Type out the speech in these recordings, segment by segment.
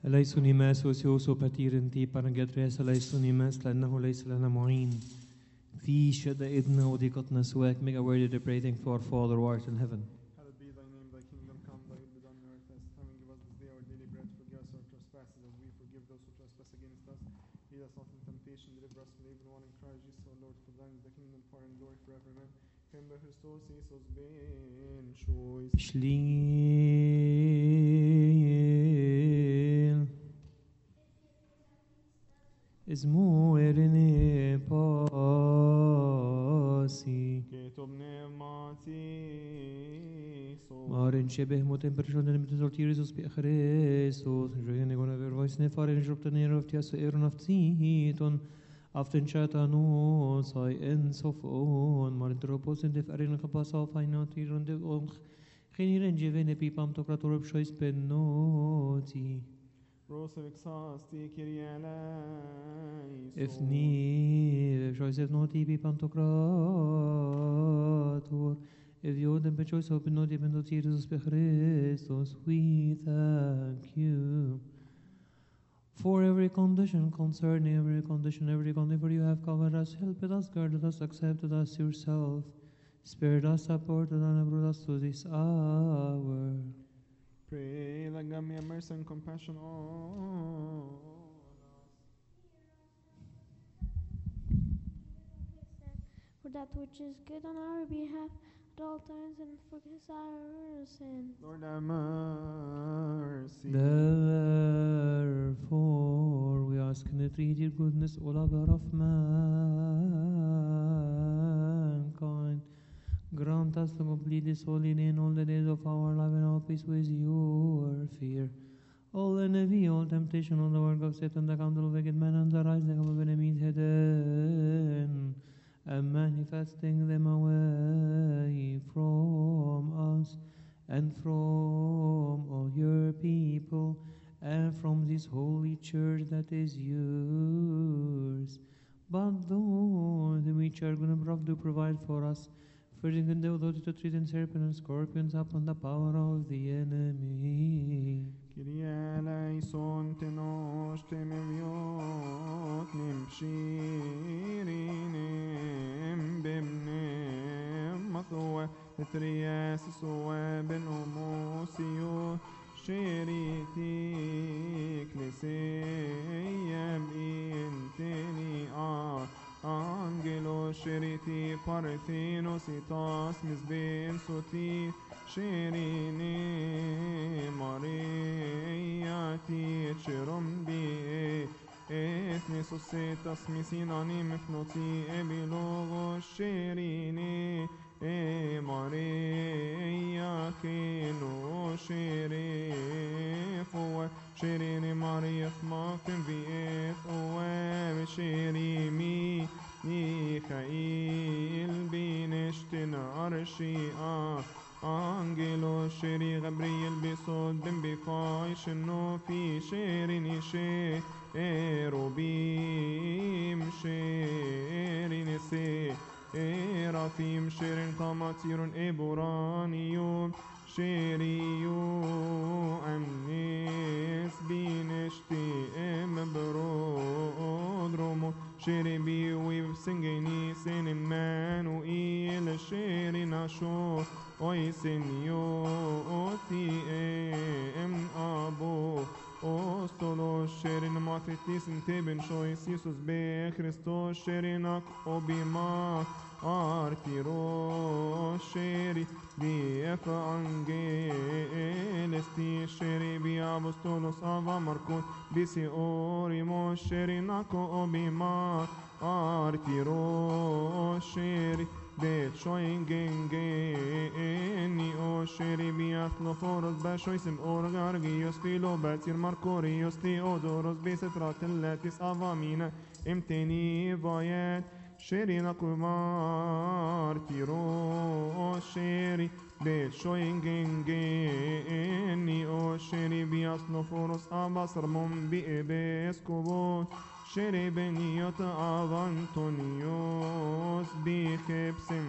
ليس نيماس وسيوسو باتيرن تي بارنجاتريس ليس نيماس لأنه ليس لنا معين في شدائدنا وضيقتنا سواك make a word of prating for our Father who art in heaven Hallowed be thy name, thy kingdom come, thy will be done on earth as heaven. Give us this day our daily bread. Forgive us our trespasses as we forgive those who trespass against us. Lead us not into temptation, deliver us from the evil one in Christ Jesus our Lord. For thine is the kingdom, power, and glory forever. Amen. Kimber Christos Jesus ben choice. Schliel اسمه إرني باسي Keto pneumati Maren شبه متن برشون mit den Jesus bei Christus joyen gona ver weiß ne fahren ich auf den auf die so ehren auf zieht und auf den Shatanu sei en sofon mar tropos in der farin kapas auf ein tir und und genieren jevene pipam to krator shois penoti Rosa vexasti Kyrie eleison. Efni shois evnoti pipam to krator If you them be choice open not even though Jesus be Christus, we thank you. For every condition, concerning every condition, every condition for you have covered us, helped us, guarded us, accepted us yourself, spared us, supported and brought us to this hour. Pray that God may have mercy and compassion on us. for that which is good on our behalf at all times and forgive us our sins. Lord have mercy. Therefore, we ask in the three dear goodness, O lover of mankind, grant us to complete this holy day in all the days of our life and all peace with your fear. All envy, all temptation, all the work of Satan, the counsel of wicked men, and the rising of enemies hidden, and manifesting them away from us and from all your people and from this holy church that is yours. But those which are going to do provide for us, fearing and the authority to treat and serpents and scorpions upon the power of the enemy. Kyrie eleison tenos temeviot nim shirinim bimnim mathua etrias soa ben omosio shiriti kleseyem inteni a Angelo shiriti parthinos itas misbin soti shirini mariati chirum bi ethni susitas misinani mifnoti ebilogo shirini e maria kino shirifu shirini maria thmafin vi eth oem shirimi Michael binishtin arshi ah Angelo shiri Gabriel bisod ben bifai shino fi shirin ishe erubim shirin ise erafim shirin kamatirun eburaniyum shiriyu amnis binishti emebrodromo shiri bi wiv singeni sin Emmanuel shiri nasho Oy senioti em abo Ostolo sherin mafetis teben shois Jesus be Christos sherinak obima artiro sheri di ef angelesti sheri bi apostolos ava markon bisi orimo sherinako obima artiro sheri de genge o sheri biat lo foros bashoisim orgargios filo batir markorios theodoros besetrat letis avamina imteni vayet sheri nakumar tiro sheri de genge o sheri biat lo foros abasarmon bi ebeskovos Shere beniot av Antonios Bichepsim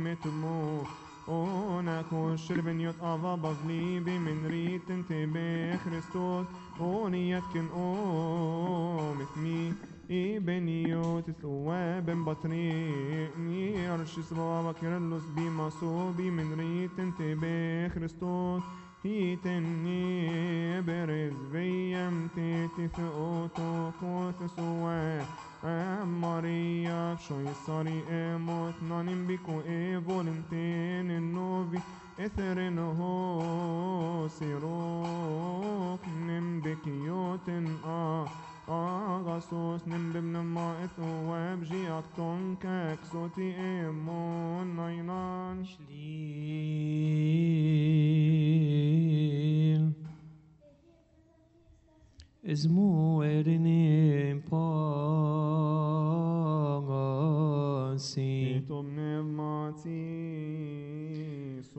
tetimetmo Ona kosher beniot ava bavli bimin ritin tebe Χριστός, όνιατκεν όμιθμη, إبنيوت ثواب بطريني أرشس رابا كيرلس بما صوبي من ريت انتبه خريستوس هيتني برز فيم تيتي ثوتو قوث سوا ماريا شوي صاري اموت نانم بيكو اي فولنتين النوفي اثرن هو سيروك نم بكيوتن اه Agasos nimbim ma ethu web jiat ton kek soti emon nainan Shliel Ismu erinim pagasi etom nevmati so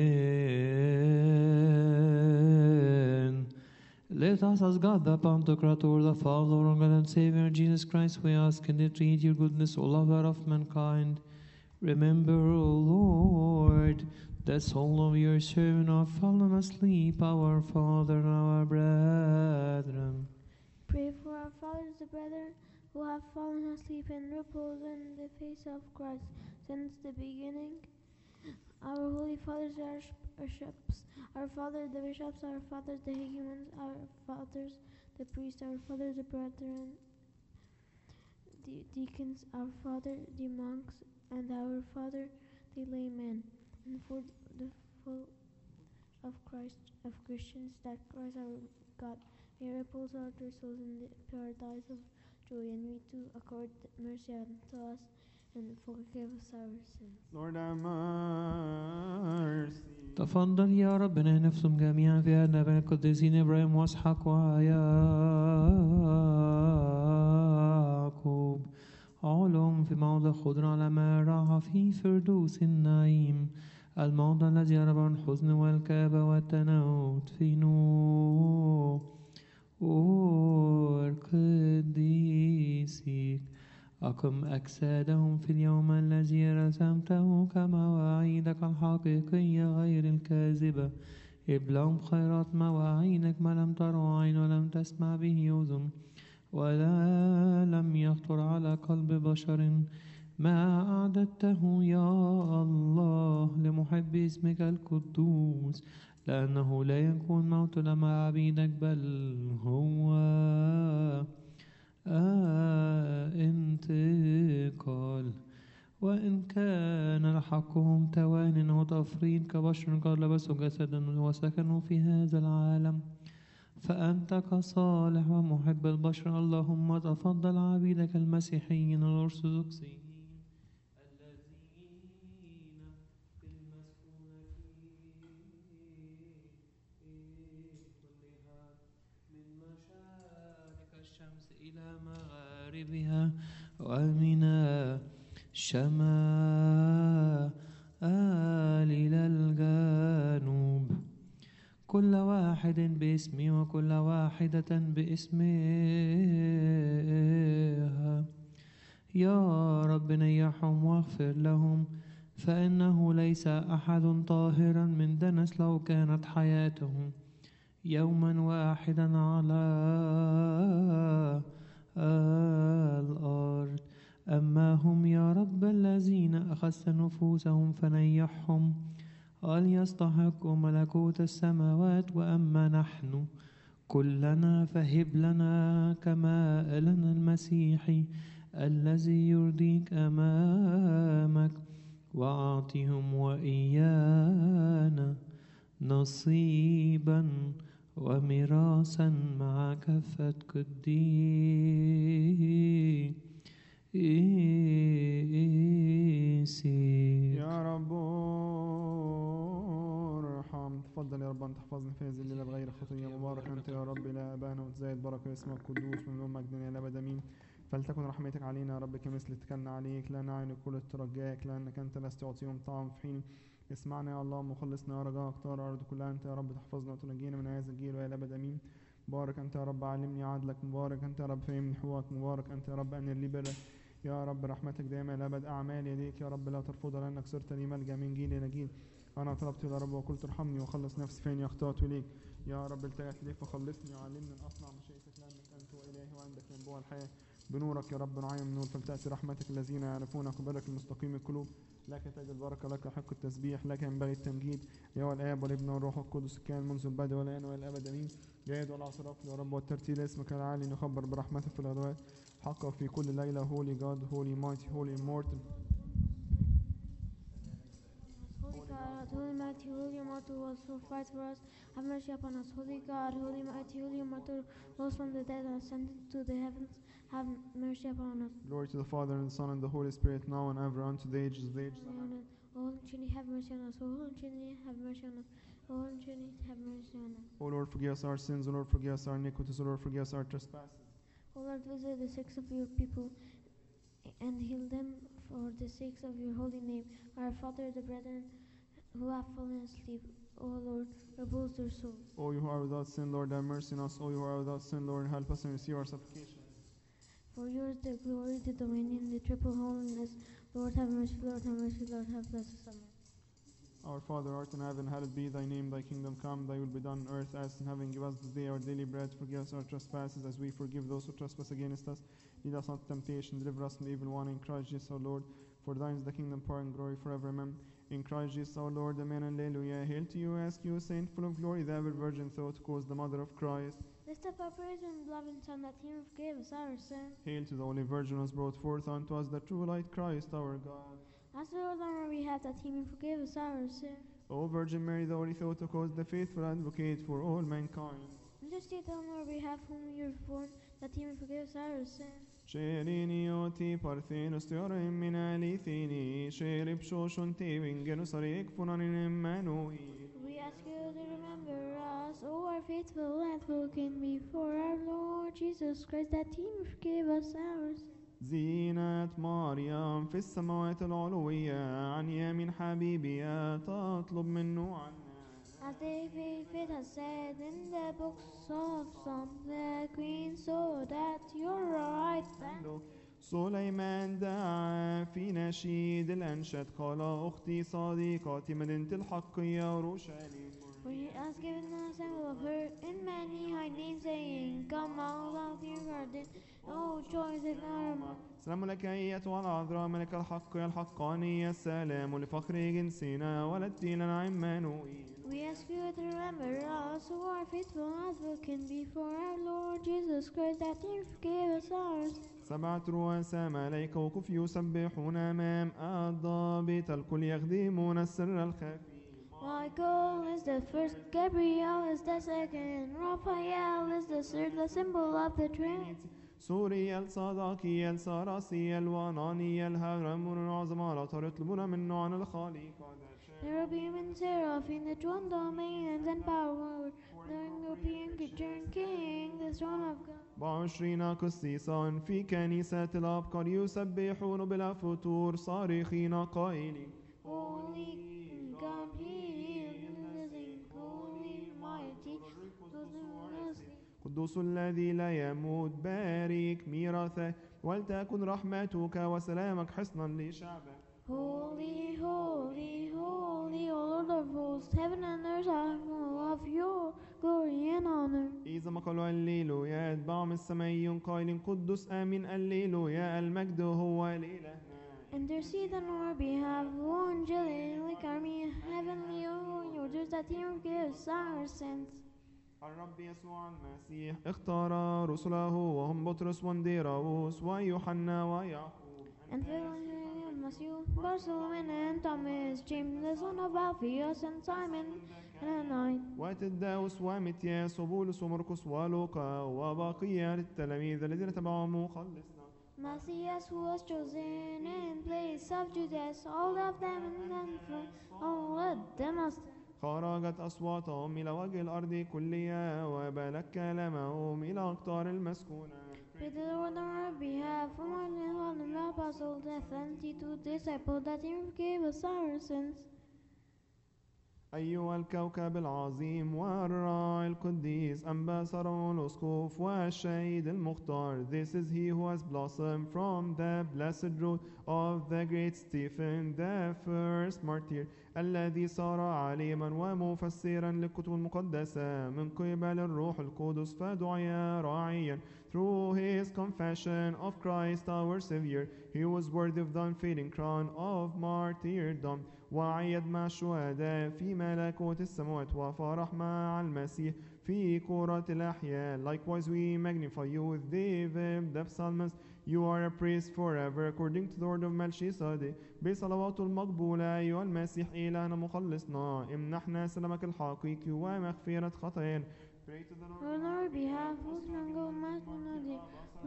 again. Let us as God, the Pantocrator, the Father, our God and Savior Jesus Christ, we ask and entreat your goodness, O lover of mankind. Remember, O Lord, the soul of your servant who have fallen asleep, our Father and our brethren. Pray for our fathers, the brethren, who have fallen asleep in repose in the face of Christ since the beginning. Our holy fathers, our sh- bishops, our fathers, the bishops, our fathers, the hegumens, our fathers, the priests, our fathers, the brethren, the deacons, our father, the monks, and our father, the laymen, and for the full of Christ, of Christians, that Christ our God may repose our dear souls in the paradise of joy, and we too accord mercy unto us and forgive us our sins. Lord have mercy تفضل يا ربنا نفسهم جميعا في أبناء القديسين إبراهيم وإسحاق ويعقوب علوم في موضع خضرة على ما راح في فردوس النعيم الموضع الذي يربع الحزن والكآبة والتناوت في نور قديسك أقم أجسادهم في اليوم الذي رسمته كمواعيدك الحقيقية غير الكاذبة ابلغهم خيرات مواعيدك ما لم تروا عين ولم تسمع به أذن ولا لم يخطر على قلب بشر ما أعددته يا الله لمحب اسمك القدوس لأنه لا يكون موت لما عبيدك بل هو آه انتقال وإن كان لحقهم توان أو تفريط كبشر قد لبسوا جسدا وسكنوا في هذا العالم فأنت كصالح ومحب البشر اللهم تفضل عبيدك المسيحيين الأرثوذكسيين الذين في المسكونة كلها من مشارق الشمس إلى مغاربها ومن الشمال إلى الجنوب كل واحد باسمي وكل واحدة باسمها يا رب نيحهم واغفر لهم فإنه ليس أحد طاهرا من دنس لو كانت حياتهم يوما واحدا على الأرض أما هم يا رب الذين أخذت نفوسهم فنيحهم هل يستحق ملكوت السماوات وأما نحن كلنا فهب لنا كمائلنا المسيحي الذي يرضيك أمامك وأعطهم وإيانا نصيبا وميراثا مع كافة قديسي يا رب ارحم تفضل يا رب أن تحفظنا في هذه الليلة بغير خطية مبارك أنت يا رب إلى أبانا وتزايد بركة اسمك قدوس من يوم مجدنا إلى أبد آمين فلتكن رحمتك علينا يا رب كمثل اتكلنا عليك لا نعين كل الترجاك لأنك أنت لست تعطيهم طعم في حين اسمعنا يا الله مخلصنا يا رجاء اختار الأرض كلها أنت يا رب تحفظنا وتنجينا من هذا الجيل وإلى أبد آمين مبارك أنت يا رب علمني عدلك مبارك أنت يا رب فهمني حقوقك مبارك أنت يا رب أن لي برك يا رب رحمتك دائما إلى أبد أعمال يديك يا رب لا ترفضها لأنك صرت لي ملجأ من جيل إلى جيل أنا طلبت يا رب وقلت ارحمني وخلص نفسي فإني أخطأت إليك يا رب التجأت إليك فخلصني وعلمني أن أصنع مشيئتك لأنك أنت هو إلهي وعندك ينبوع الحياة بنورك يا رب نعيم نور فلتأتي رحمتك الذين يعرفونك وبارك المستقيم القلوب لك تجد البركة لك حق التسبيح لك ينبغي التمجيد أيها الآب والابن والروح القدس كان منذ البدء والآن وإلى الأبد آمين جاهد والعصر يا رب والترتيل اسمك العالي نخبر برحمتك في الغدوات حقا في كل ليلة holy God holy mighty holy immortal Holy God, holy mighty, holy immortal, was who fight for us. Have mercy upon us. Holy God, holy mighty, holy immortal, rose from the dead and ascended to the heavens. Have mercy upon us. Glory to the Father and the Son and the Holy Spirit now and ever unto the ages of ages Amen. O Holy Trinity, have mercy on us. O Holy Trinity, have mercy on us. O Holy Trinity, have mercy on us. O Lord forgive us our sins O Lord forgive us our iniquities O Lord forgive us our trespasses O Lord, visit the sick of your people and heal them for the sake of your holy name. Our Father, the brethren who have fallen asleep, O Lord, repose their souls. O you who are without sin Lord have mercy on us O you who are without sin Lord help us and receive our supplication For yours the glory, the dominion, the triple holiness. Lord have mercy, Lord have mercy, Lord have blessed us. Amen. Our Father art in heaven hallowed be thy name thy kingdom come thy will be done on earth as in heaven give us this day our daily bread forgive us our trespasses as we forgive those who trespass against us lead us not to temptation deliver us from the evil one in Christ Jesus our Lord for thine is the kingdom power and glory forever amen in Christ Jesus our Lord amen alleluia hail to you ask you saint full of glory the ever virgin thought cause the mother of Christ Lift up our praise and beloved Son that he may forgive us our sins. Hail to the Holy Virgin was brought forth unto us the true light Christ our God. Ask the Lord on our behalf that he may forgive us our sins. O Virgin Mary, the Holy Theotokos, the faithful advocate for all mankind. Intercede on our behalf whom you have born that he may forgive us our sins. Sherinioti parthenos teorem min alithini, sherib shoshon tevin genusarek funanin Emmanuel. We ask you to remember us, O our faithful advocate before our Lord Jesus Christ, that he may forgive us our sins. زينة مريم في السماوات العلوية عن يمين حبيبها تطلب منه عنا As David has said in the books of Psalms, the queen saw that your right hand. سليمان دعا في نشيد الأنشاد قال أختي صديقتي مدينة الحق يا أورشليم For he has given us a of her in many high names, saying, Come out of your garden, O joys of our سلام لك أيتها العذراء ملك الحق يا الحقاني السلام لفخر جنسنا ولدت لنا عمانوئيل We ask you to remember us who are faithful advocate before our Lord Jesus Christ, that he forgive us our sins. سبعة رؤساء ملائكة وقف يسبحون أمام الضابط الكل يخدمون السر الخفي Michael is the first, Gabriel is the second, Raphael is the third, the symbol of the Trinity. سوري الصداقي السراسي الواناني الهرم العظمى لا تطلبون منه عن الخالق Cherubim and seraphim, the throne dominions and power, the European creature and king, the throne of God. وعشرين قسيسا في كنيسة الأبكار يسبحون بلا فتور صارخين قائلين Holy God, he is holy, mighty, قدوس الذي لا يموت بارك ميراثه ولتكن رحمتك وسلامك حصنا لشعبك Holy, holy, holy, O Lord of hosts, heaven and earth are full of your glory and honor. إذا ما قالوا الليلويا يتبعهم السمايون قائلين قدوس آمين الليلويا المجد هو لإلهنا Intercede on our behalf, O angelic army, heavenly orders that he forgives our sins. الرب يسوع المسيح اختار رسله وهم بطرس وانديراوس ويوحنا ويعقوب And Philip, Matthew, Bartholomew, and Thomas, James, the son of Alphaeus, and Simon, and Ananias. وتداوس ومتياس وبولس ومرقس ولوقا وبقية التلاميذ الذين تبعهم مخلصنا Matthias, who was chosen in place of Judas, all of them and then for all of them as خرجت أصواتهم إلى وجه الأرض كلها وبلغ كلامهم إلى أقطار المسكونة Pray the Lord on our behalf, for more than one of the apostles, the seventy-two disciples, that he forgive us our sins. أيها الكوكب العظيم والراعي القديس أنباسر الأسقف والشهيد المختار This is he who has blossomed from the blessed root of the great Stephen the first martyr الذي صار عالما ومفسرا للكتب المقدسة من قبل الروح القدس فدعي راعيا Through his confession of Christ our Savior, he was worthy of the unfading crown of martyrdom. وعيد مع الشهداء في ملكوت السماوات وفرح مع المسيح في كرة الأحياء. Likewise we magnify you with David the psalmist. You are a priest forever according to the word of Melchizedek. بصلواته المقبولة أيها المسيح إلهنا مخلصنا امنحنا سلامك الحقيقي ومغفرة خطايانا. Pray to the Lord. On our behalf, who can go magnanimity,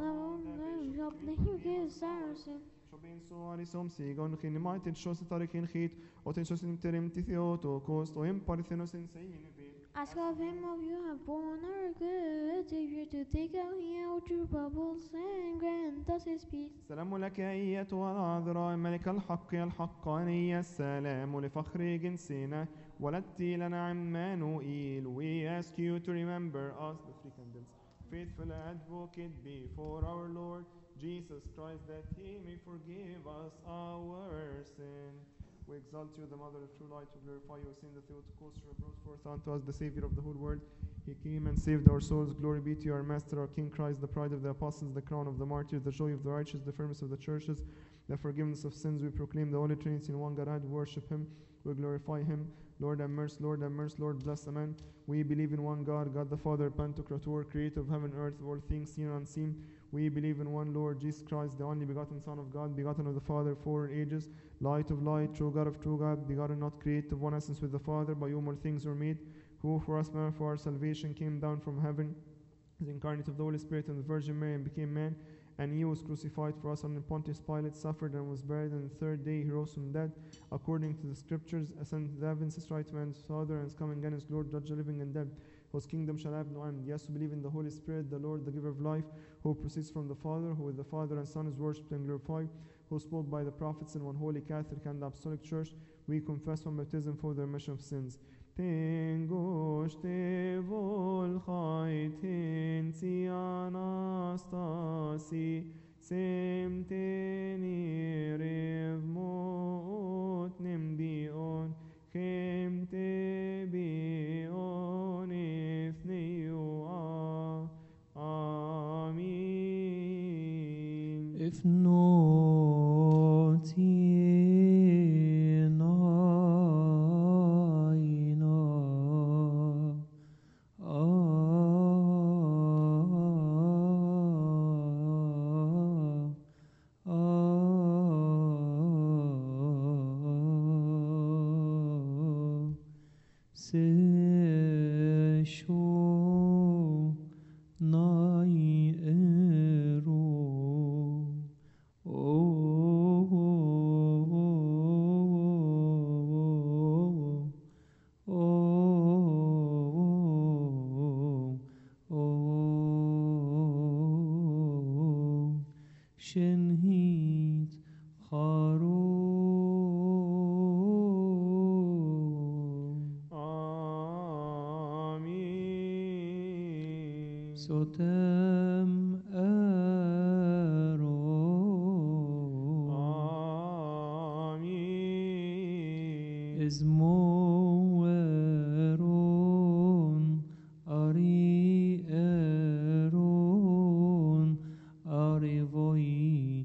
love help that you give Saracen. Shobin soari som sigon chin maitin shos tarikin hit otin shos interim tithioto cost o imparthenos in sein Ask of him of you have borne our good Savior to take out he out your bubbles and grant us his peace. سلام لك أيتها العذراء ملك الحق الحقانية السلام لفخر جنسنا ولدت لنا عمانوئيل We ask you to remember us the three candles faithful advocate before our Lord Jesus Christ that he may forgive us our sin We exalt you, the Mother of true light, to glorify you, sin the Theotokos, who brought forth unto us the Savior of the whole world. He came and saved our souls. Glory be to you, our Master, our King Christ, the pride of the apostles, the crown of the martyrs, the joy of the righteous, the firmness of the churches, the forgiveness of sins. We proclaim the Holy Trinity in one God. We worship Him. We glorify Him. Lord have mercy, Lord have mercy, Lord bless, Amen. We believe in one God, God the Father, Pantocrator, creator of heaven and earth, of all things seen and unseen. We believe in one Lord Jesus Christ, the only begotten Son of God, begotten of the Father for ages, light of light, true God of true God, begotten, not created, of one essence with the Father, by whom all things were made, who for us man for our salvation came down from heaven, is incarnate of the Holy Spirit and the Virgin Mary, and became man. And he was crucified for us under Pontius Pilate, suffered and was buried, and the third day he rose from the dead, according to the Scriptures, ascended to the heavens, is right hand of his Father, and is coming again as Lord, judge the living and dead. Whose kingdom shall have no end. Yes, we believe in the Holy Spirit, the Lord, the giver of life, who proceeds from the Father, who with the Father and Son is worshipped and glorified, who spoke by the prophets in one holy Catholic and Apostolic Church. We confess one baptism for the remission of sins. Tengoște volhai tensi anastasi semtenirev mot nemdion chemte bion ifneu a Amin. If not in aina, ah, ah, se sho nai ero oh oh oh شنهيت خارو Amin. ستم أرو Amin. إزمورون أري أرون أريفوي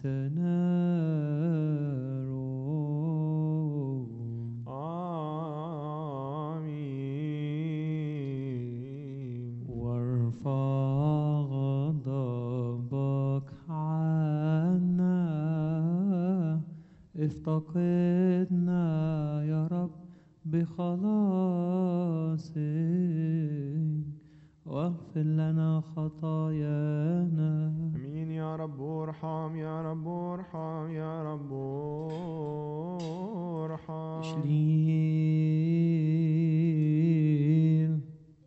سنارون Amin. وارفع غضبك عنا افتقدنا يا رب بخلاصك واغفر لنا خطايانا امين يا رب ارحم يا رب ارحم يا رب ارحم شليل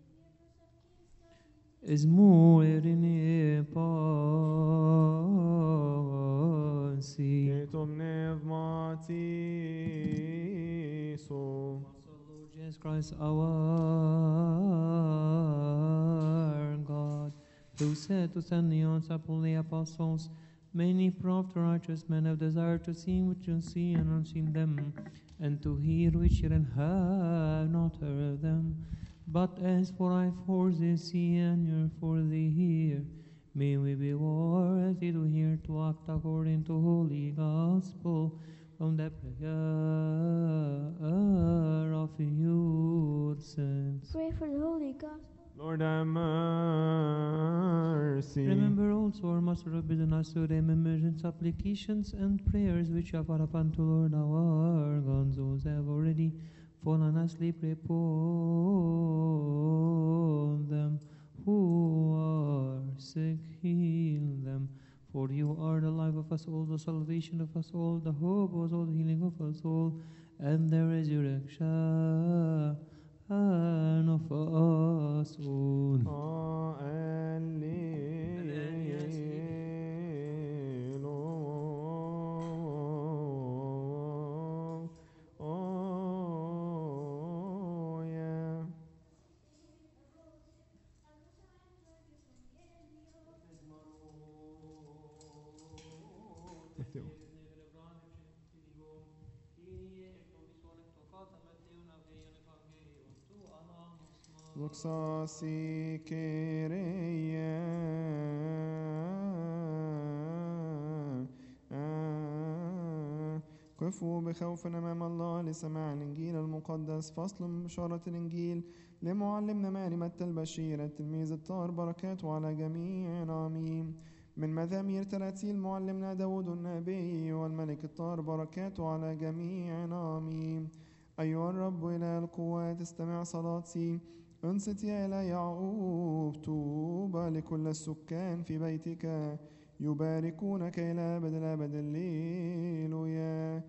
Esmuerini pasi Etum nevmatiso Lord Jesus Christ our God, who said to send the apostles, Many prompt righteous men have desired to see which you see and unseen them, and to hear which hear and have not heard them. But as for I for they see and ear for they hear, may we be worthy to hear to act according to holy gospel from the prayer of your saints. Pray for the Holy Gospel. Lord have mercy. Remember also our Master of Business to remember in supplications and prayers which are far upon to Lord our God, those have already fallen asleep upon them who are sick, heal them. For you are the life of us all, the salvation of us all, the hope of us all, the healing of us all, and the resurrection of us all. Alleluia. Matteo. Luxasi Kyrie كفوا بخوف أمام الله لسماع الإنجيل المقدس فصل من بشارة الإنجيل لمعلمنا مارمة البشير التلميذ الطاهر بركاته على جميعنا آمين من مزامير تراتيل معلمنا داود النبي والملك الطاهر بركاته على جميعنا آمين أيها الرب إله القوات استمع صلاتي انصت يا إله يعقوب طوبى لكل السكان في بيتك يباركونك إلى أبد الأبد الليلويا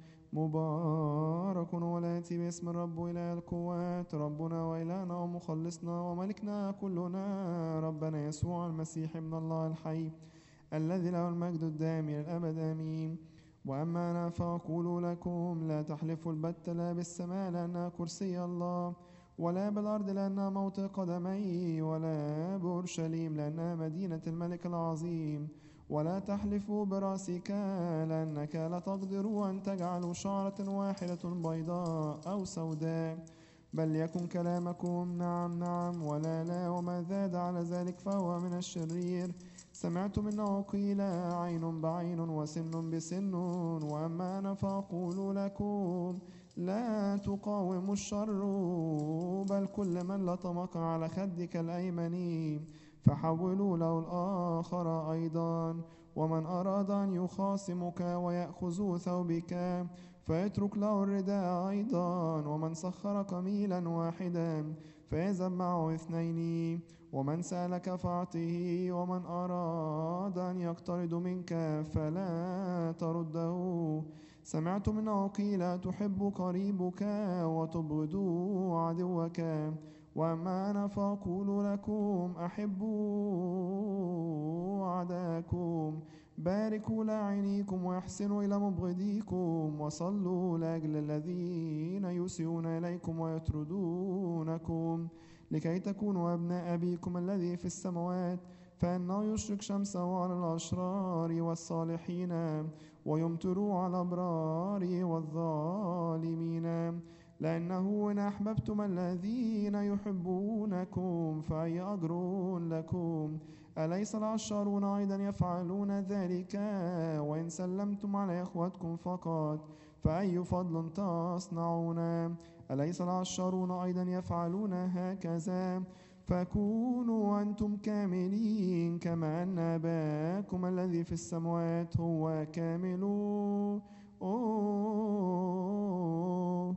مبارك ولاتي باسم الرب إله القوات ربنا وإلهنا ومخلصنا وملكنا كلنا ربنا يسوع المسيح ابن الله الحي الذي له المجد الدائم إلى الأبد آمين وأما أنا فأقول لكم لا تحلفوا البت لا بالسماء لأنها كرسي الله ولا بالأرض لأنها موطئ قدمي ولا بأورشليم لأنها مدينة الملك العظيم ولا تحلفوا برأسك لأنك لا تقدر أن تجعلوا شعرة واحدة بيضاء أو سوداء بل يكن كلامكم نعم نعم ولا لا وما زاد على ذلك فهو من الشرير سمعت منه قيل عين بعين وسن بسن وأما أنا فأقول لكم لا تقاوموا الشر بل كل من لطمك على خدك الأيمن فحولوا له الآخر أيضا ومن أراد أن يخاصمك ويأخذ ثوبك فيترك له الرداء أيضا ومن سخر قميلا واحدا فيذهب معه اثنين ومن سألك فأعطه ومن أراد أن يقترض منك فلا ترده سمعت منه قيل تحب قريبك وتبغض عدوك وأما أنا فأقول لكم أحبوا أعداءكم باركوا لاعنيكم واحسنوا إلى مبغضيكم وصلوا لأجل الذين يسيئون إليكم ويطردونكم لكي تكونوا أبناء أبيكم الذي في السماوات فإنه يشرق شمسه على الأشرار والصالحين ويمطر على الأبرار والظالمين لأنه إن أحببتم الذين يحبونكم فأي أجر لكم أليس العشارون أيضا يفعلون ذلك وإن سلمتم على إخوتكم فقط فأي فضل تصنعون أليس العشارون أيضا يفعلون هكذا فكونوا أنتم كاملين كما أن أباكم الذي في السماوات هو كامل أوه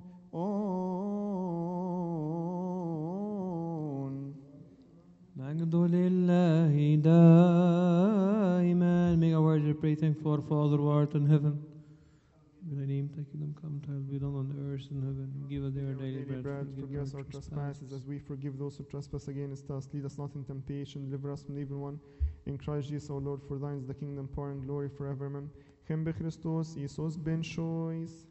أوه مجد لله دائما May our worship pray thank for Father who art in heaven May thy name thy kingdom come thy will be done on earth and heaven Give us our daily bread forgive us our trespasses as we forgive those who trespass against us. Lead us not in temptation, deliver us from the evil one. In Christ Jesus, our Lord, for thine is the kingdom, power, and glory forever. Amen. Hem be Christos, Iisus ben shois.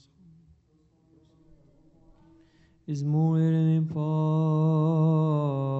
is more than impossible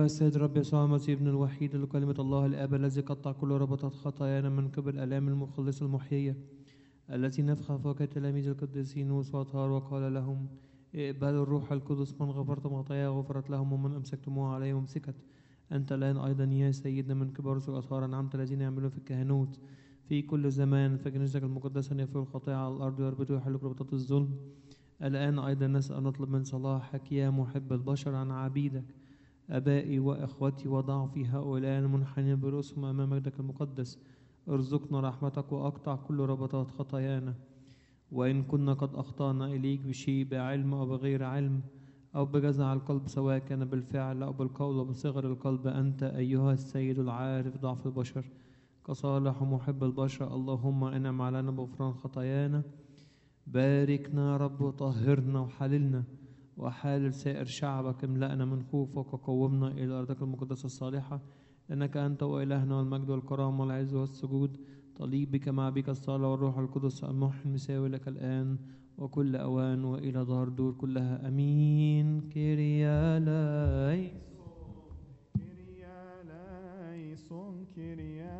أيها السيد رب يسوع المسيح ابن الوحيد لكلمة الله الآب الذي قطع كل ربطات خطايانا من قبل آلام المخلص المحيية التي نفخ فوق تلاميذ القديسين وصوتها وقال لهم اقبلوا الروح القدس من غفرت خطاياه غفرت لهم ومن أمسكتموها عليه أمسكت أنت الآن أيضا يا سيدنا من كبار رسل الأطهار أنعمت الذين يعملون في الكهنوت في كل زمان فكنيستك المقدسة أن يفعل الخطيئة على الأرض ويربطوا ويحلوا ربطات الظلم الآن أيضا نسأل نطلب من صلاحك يا محب البشر عن عبيدك أبائي وإخوتي وضعفي هؤلاء المنحنين برؤوسهم أمام مجدك المقدس ارزقنا رحمتك وأقطع كل ربطات خطايانا وإن كنا قد أخطأنا إليك بشيء بعلم أو بغير علم أو بجزع القلب سواء كان بالفعل أو بالقول أو بصغر القلب أنت أيها السيد العارف ضعف البشر كصالح ومحب البشر اللهم انعم علينا بغفران خطايانا باركنا يا رب وطهرنا وحللنا وحالل سائر شعبك املأنا من خوفك وقومنا إلى أرضك المقدسة الصالحة لأنك أنت وإلهنا والمجد والكرامة والعز والسجود طليب بك مع بك الصلاة والروح القدس المحن المساوي لك الآن وكل أوان وإلى دار دور كلها أمين كيريا لاي Kyria eleison, Kyria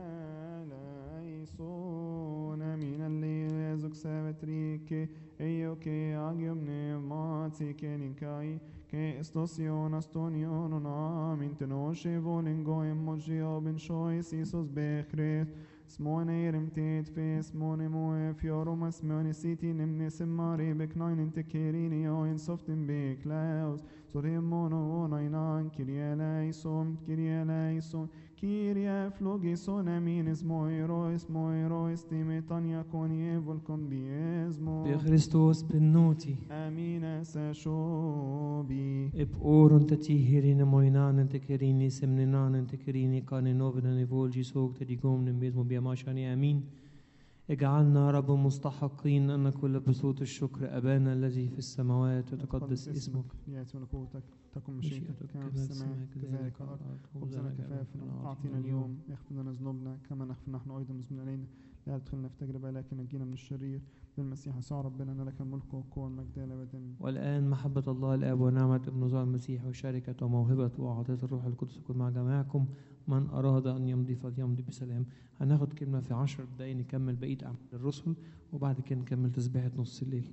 eleison, amin allezuk savetrike, eio che agium pneumati che nikai, che stosion astonionon amin tenoshe volingoim mogio ben shois Isus bechret, smone erim tet fe smone moe fiorum asmone siti nemne semare beknain inte kerini o in softin beklaus, Sorimono nainan Kyrie eleison, Kyrie eleison, Kyrie flogison aminis moirois moirois timetania conie volcom biesmo. بخريستوس بالنوتي Amine sashobi. بأورن تتيهرين موينان تكريني سمنان تكريني كان نوفنا نفولجي سوق تديكم نميزمو بيماشاني أمين اجعلنا رب مستحقين أن كل بصوت الشكر أبانا الذي في السماوات وتقدس اسمك يأتي ملكوتك تكن مشيئتك مشيئتك كما في السماء كذلك على الأرض خبزنا كفافنا أعطينا اليوم اغفر لنا ذنوبنا كما نغفر نحن أيضا مذنبين علينا لا تدخلنا في تجربة لكن نجينا من الشرير بالمسيح يسوع ربنا أن لك الملك والقوة والمجد إلى أبد آمين. والآن محبة الله الآب ونعمة ابن ذو المسيح وشركة وموهبة وعطية الروح القدس تكون مع جميعكم من أراد أن يمضي فليمضي بسلام هناخد كلمة في عشر دقايق نكمل بقية أعمال الرسل وبعد كده نكمل تسبيحة نص الليل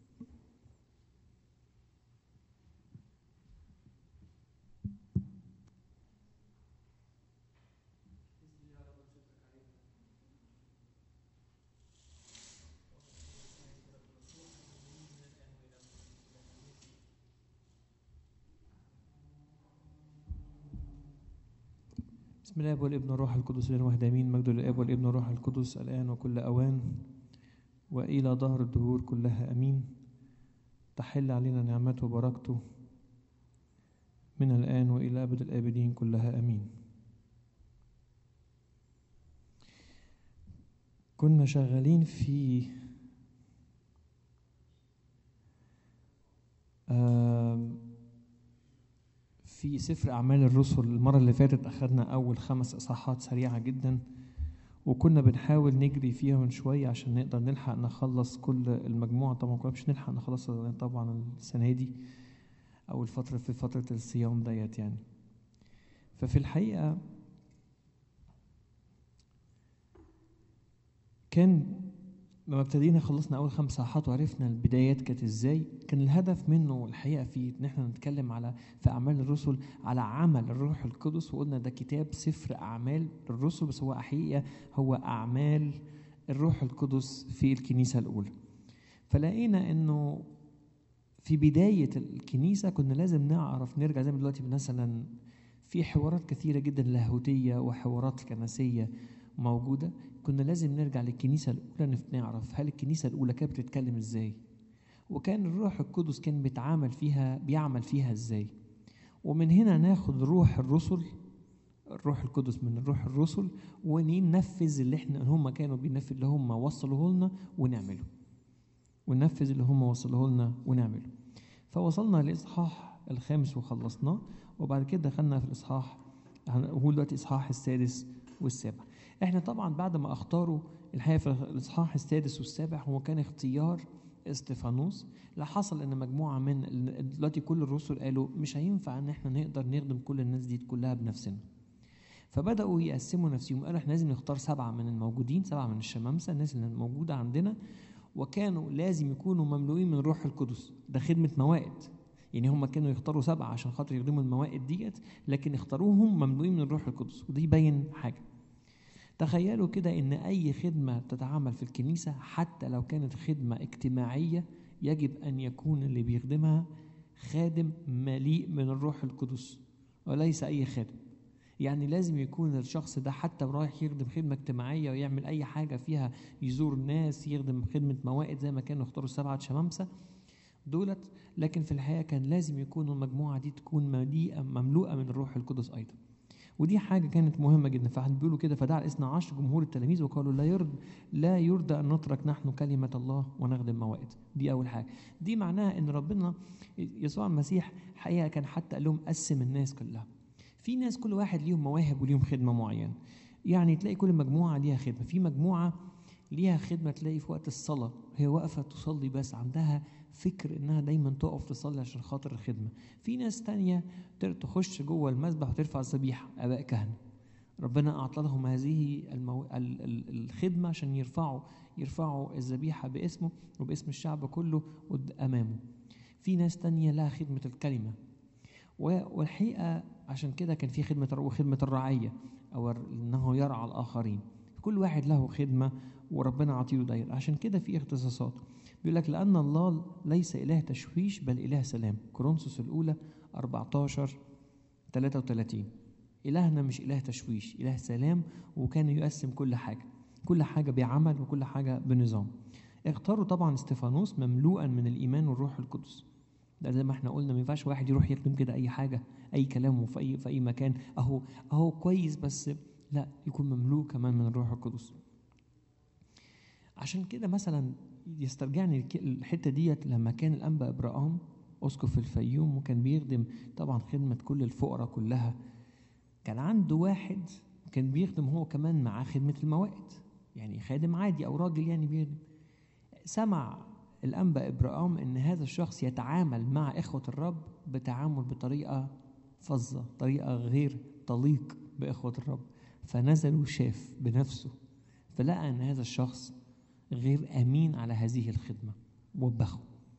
بسم الله والابن والروح القدس الإله الواحد امين مجد للاب والابن والروح القدس الان وكل اوان والى ظهر الدهور كلها امين تحل علينا نعمته وبركته من الان والى ابد الابدين كلها امين كنا شغالين في آم، في سفر أعمال الرسل المرة اللي فاتت أخدنا أول خمس إصحاحات سريعة جدا وكنا بنحاول نجري فيهم شوية عشان نقدر نلحق نخلص كل المجموعة طبعا كنا مش نلحق نخلصها طبعا السنة دي أو الفترة في فترة الصيام ديت يعني ففي الحقيقة كان لما ابتدينا خلصنا اول خمس صفحات وعرفنا البدايات كانت ازاي كان الهدف منه الحقيقه في ان احنا نتكلم على في اعمال الرسل على عمل الروح القدس وقلنا ده كتاب سفر اعمال الرسل بس هو حقيقه هو اعمال الروح القدس في الكنيسه الاولى فلقينا انه في بدايه الكنيسه كنا لازم نعرف نرجع زي ما دلوقتي مثلا في حوارات كثيره جدا لاهوتيه وحوارات كنسيه موجوده كنا لازم نرجع للكنيسة الأولى نف- نعرف هل الكنيسة الأولى كانت بتتكلم إزاي وكان الروح القدس كان بيتعامل فيها بيعمل فيها إزاي ومن هنا ناخد روح الرسل الروح القدس من الروح الرسل وننفذ اللي احنا هم كانوا بينفذ اللي هم وصلوه لنا ونعمله وننفذ اللي هم وصلوه لنا ونعمله فوصلنا للإصحاح الخامس وخلصناه وبعد كده دخلنا في الإصحاح هو دلوقتي إصحاح السادس والسابع احنا طبعا بعد ما اختاروا الحقيقه في الاصحاح السادس والسابع هو كان اختيار استفانوس لا حصل ان مجموعه من دلوقتي كل الرسل قالوا مش هينفع ان احنا نقدر نخدم كل الناس دي كلها بنفسنا فبداوا يقسموا نفسهم قالوا احنا لازم نختار سبعه من الموجودين سبعه من الشمامسه الناس اللي موجوده عندنا وكانوا لازم يكونوا مملوئين من الروح القدس ده خدمه موائد يعني هم كانوا يختاروا سبعه عشان خاطر يخدموا الموائد ديت لكن اختاروهم مملوئين من الروح القدس وده يبين حاجه تخيلوا كده ان اي خدمه تتعامل في الكنيسه حتى لو كانت خدمه اجتماعيه يجب ان يكون اللي بيخدمها خادم مليء من الروح القدس وليس اي خادم يعني لازم يكون الشخص ده حتى رايح يخدم خدمه اجتماعيه ويعمل اي حاجه فيها يزور ناس يخدم خدمه موائد زي ما كانوا اختاروا السبعه شمامسه دولت لكن في الحقيقه كان لازم يكون المجموعه دي تكون مليئه مملوءه من الروح القدس ايضا ودي حاجه كانت مهمه جدا فاحنا بيقولوا كده فدعا الاثنى عشر جمهور التلاميذ وقالوا لا يرد لا يرضى ان نترك نحن كلمه الله ونخدم موائد دي اول حاجه دي معناها ان ربنا يسوع المسيح حقيقه كان حتى قال لهم قسم الناس كلها في ناس كل واحد ليهم مواهب وليهم خدمه معينه يعني تلاقي كل مجموعه ليها خدمه في مجموعه ليها خدمه تلاقي في وقت الصلاه هي واقفه تصلي بس عندها فكر انها دايما تقف تصلي عشان خاطر الخدمه في ناس تانية تخش جوه المسبح وترفع الذبيحه اباء كهنه ربنا اعطى لهم هذه المو... ال... ال... الخدمه عشان يرفعوا يرفعوا الذبيحه باسمه وباسم الشعب كله امامه في ناس تانية لها خدمه الكلمه والحقيقه عشان كده كان في خدمه وخدمه الرعيه او انه يرعى الاخرين كل واحد له خدمه وربنا عطيله داير عشان كده في اختصاصات بيقول لك لأن الله ليس إله تشويش بل إله سلام كورنثوس الأولى 14 33 إلهنا مش إله تشويش إله سلام وكان يقسم كل حاجة كل حاجة بعمل وكل حاجة بنظام اختاروا طبعا استفانوس مملوءا من الإيمان والروح القدس ده زي ما احنا قلنا ما ينفعش واحد يروح يخدم كده أي حاجة أي كلام في أي في أي مكان أهو أهو كويس بس لا يكون مملوء كمان من الروح القدس عشان كده مثلا يسترجعني الحته ديت لما كان الانبا ابراهام اسقف الفيوم وكان بيخدم طبعا خدمه كل الفقراء كلها كان عنده واحد كان بيخدم هو كمان معاه خدمه الموائد يعني خادم عادي او راجل يعني بيخدم سمع الانبا ابراهام ان هذا الشخص يتعامل مع اخوه الرب بتعامل بطريقه فظه طريقه غير تليق باخوه الرب فنزل وشاف بنفسه فلقى ان هذا الشخص غير امين على هذه الخدمه وبخه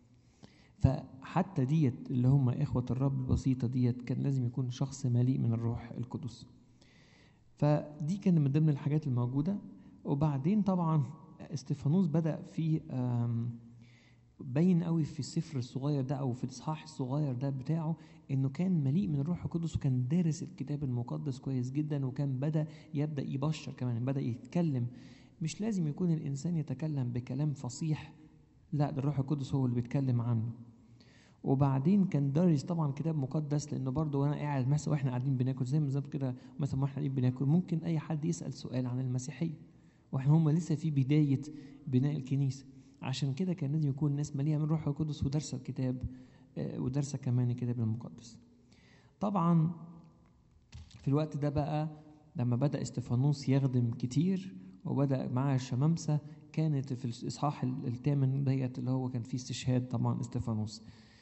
فحتى ديت اللي هم اخوه الرب البسيطه ديت كان لازم يكون شخص مليء من الروح القدس فدي كان من ضمن الحاجات الموجوده وبعدين طبعا استفانوس بدا في باين قوي في السفر الصغير ده او في الاصحاح الصغير ده بتاعه انه كان مليء من الروح القدس وكان دارس الكتاب المقدس كويس جدا وكان بدا يبدا يبشر كمان بدا يتكلم مش لازم يكون الإنسان يتكلم بكلام فصيح لا ده الروح القدس هو اللي بيتكلم عنه وبعدين كان دارس طبعا كتاب مقدس لانه برضه وانا قاعد مثلا واحنا قاعدين بناكل زي بالظبط كده مثلا واحنا قاعدين بناكل ممكن اي حد يسال سؤال عن المسيحيه واحنا هم لسه في بدايه بناء الكنيسه عشان كده كان لازم يكون الناس مليئه من الروح القدس ودارسه الكتاب ودارسه كمان الكتاب المقدس طبعا في الوقت ده بقى لما بدا استفانوس يخدم كتير وبدا معاه الشمامسه كانت في الاصحاح الثامن ديت اللي هو كان فيه استشهاد طبعا استفانوس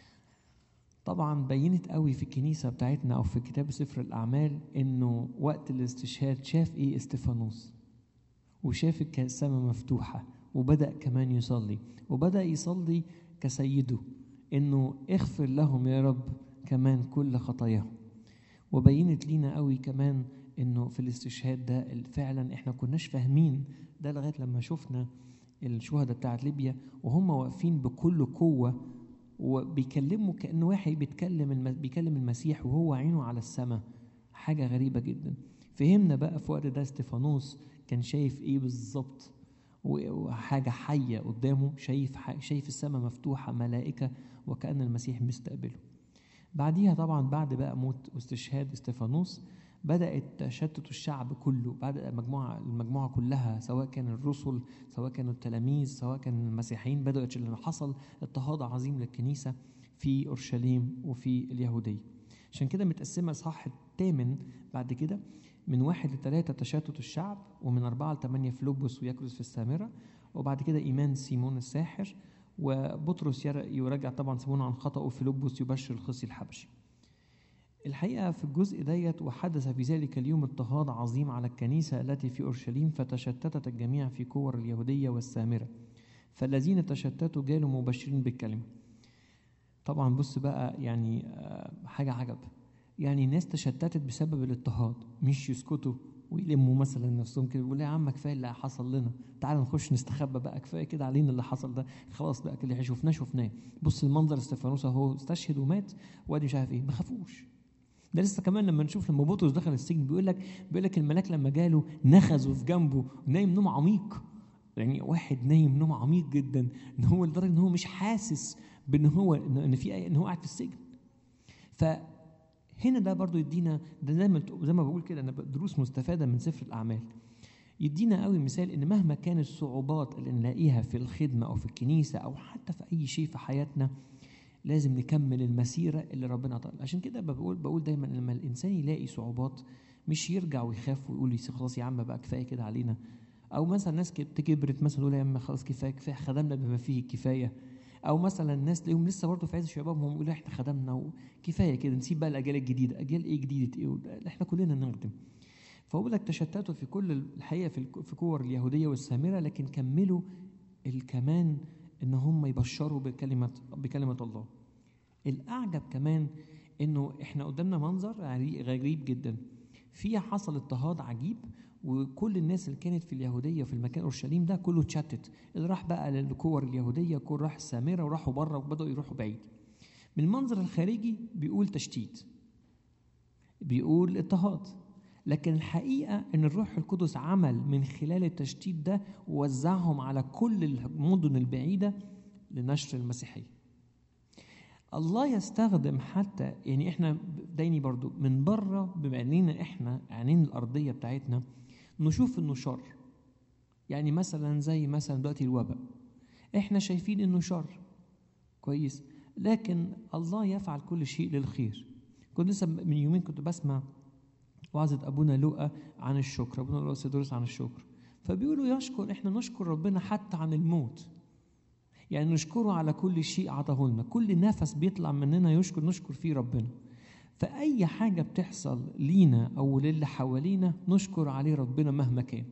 طبعا بينت قوي في الكنيسه بتاعتنا او في كتاب سفر الاعمال انه وقت الاستشهاد شاف ايه استفانوس وشاف السماء مفتوحه وبدا كمان يصلي وبدا يصلي كسيده انه اغفر لهم يا رب كمان كل خطاياهم وبينت لينا قوي كمان انه في الاستشهاد ده فعلا احنا كناش فاهمين ده لغايه لما شفنا الشهداء بتاعت ليبيا وهم واقفين بكل قوه وبيكلموا كانه واحد بيتكلم الم... بيكلم المسيح وهو عينه على السماء حاجه غريبه جدا فهمنا بقى في وقت ده استفانوس كان شايف ايه بالظبط وحاجه حيه قدامه شايف ح... شايف السماء مفتوحه ملائكه وكان المسيح مستقبله بعديها طبعا بعد بقى موت واستشهاد استفانوس بدأت تشتت الشعب كله بعد المجموعة المجموعة كلها سواء كان الرسل سواء كانوا التلاميذ سواء كان المسيحيين بدأت اللي حصل اضطهاد عظيم للكنيسة في أورشليم وفي اليهودية عشان كده متقسمة إصحاح الثامن بعد كده من واحد لثلاثة تشتت الشعب ومن أربعة لثمانية فلوبوس وياكلوس في السامرة وبعد كده إيمان سيمون الساحر وبطرس ير- يراجع طبعا سيمون عن خطأه فيلبس يبشر الخصي الحبشي الحقيقة في الجزء ديت وحدث في ذلك اليوم اضطهاد عظيم على الكنيسة التي في أورشليم فتشتتت الجميع في كور اليهودية والسامرة فالذين تشتتوا جالوا مبشرين بالكلمة طبعا بص بقى يعني آه، حاجة عجب يعني الناس تشتتت بسبب الاضطهاد مش يسكتوا ويلموا مثلا نفسهم كده يقولوا يا عم كفايه اللي حصل لنا تعال نخش نستخبى بقى كفايه كده علينا اللي حصل ده خلاص بقى كده اللي شفناه شفناه بص المنظر استفانوس اهو استشهد ومات وادي مش عارف ايه ما خافوش ده لسه كمان لما نشوف لما بطرس دخل السجن بيقول لك بيقول لك الملاك لما جاله نخزه في جنبه نايم نوم عميق يعني واحد نايم نوم عميق جدا ان هو لدرجه ان هو مش حاسس بان هو ان إن في أي- ان هو قاعد في السجن فهنا ده برضو يدينا ده زي ما زي ما بقول كده انا دروس مستفاده من سفر الاعمال يدينا قوي مثال ان مهما كانت الصعوبات اللي نلاقيها في الخدمه او في الكنيسه او حتى في اي شيء في حياتنا لازم نكمل المسيره اللي ربنا عطاها عشان كده بقول بقول دايما لما الانسان يلاقي صعوبات مش يرجع ويخاف ويقول يس- خلاص يا عم بقى كفايه كده علينا او مثلا ناس كت- كبرت مثلا تقول يا عم خلاص كفايه كفايه خدمنا بما فيه الكفايه او مثلا الناس تلاقيهم لسه برضه في عز شبابهم يقولوا احنا خدمنا وكفايه كده نسيب بقى الاجيال الجديده اجيال ايه جديده ايه وده- احنا كلنا نخدم فهو لك تشتتوا في كل الحقيقه في الك- في كور اليهوديه والسامره لكن كملوا الكمان ان هم يبشروا بكلمه بكلمه الله الاعجب كمان انه احنا قدامنا منظر عري- غريب جدا في حصل اضطهاد عجيب وكل الناس اللي كانت في اليهوديه في المكان اورشليم ده كله اتشتت اللي راح بقى للكور اليهوديه كل راح السامره وراحوا بره وبداوا يروحوا بعيد من المنظر الخارجي بيقول تشتيت بيقول اضطهاد لكن الحقيقه ان الروح القدس عمل من خلال التشتيت ده ووزعهم على كل المدن البعيده لنشر المسيحيه الله يستخدم حتى يعني احنا دايني برضو من بره بما اننا احنا عينين الارضيه بتاعتنا نشوف انه شر يعني مثلا زي مثلا دلوقتي الوباء احنا شايفين انه شر كويس لكن الله يفعل كل شيء للخير كنت لسه من يومين كنت بسمع وعظة أبونا لوقا عن الشكر أبونا لوقا سيدورس عن الشكر فبيقولوا يشكر إحنا نشكر ربنا حتى عن الموت يعني نشكره على كل شيء عطاه لنا كل نفس بيطلع مننا يشكر نشكر فيه ربنا فأي حاجة بتحصل لينا أو للي حوالينا نشكر عليه ربنا مهما كان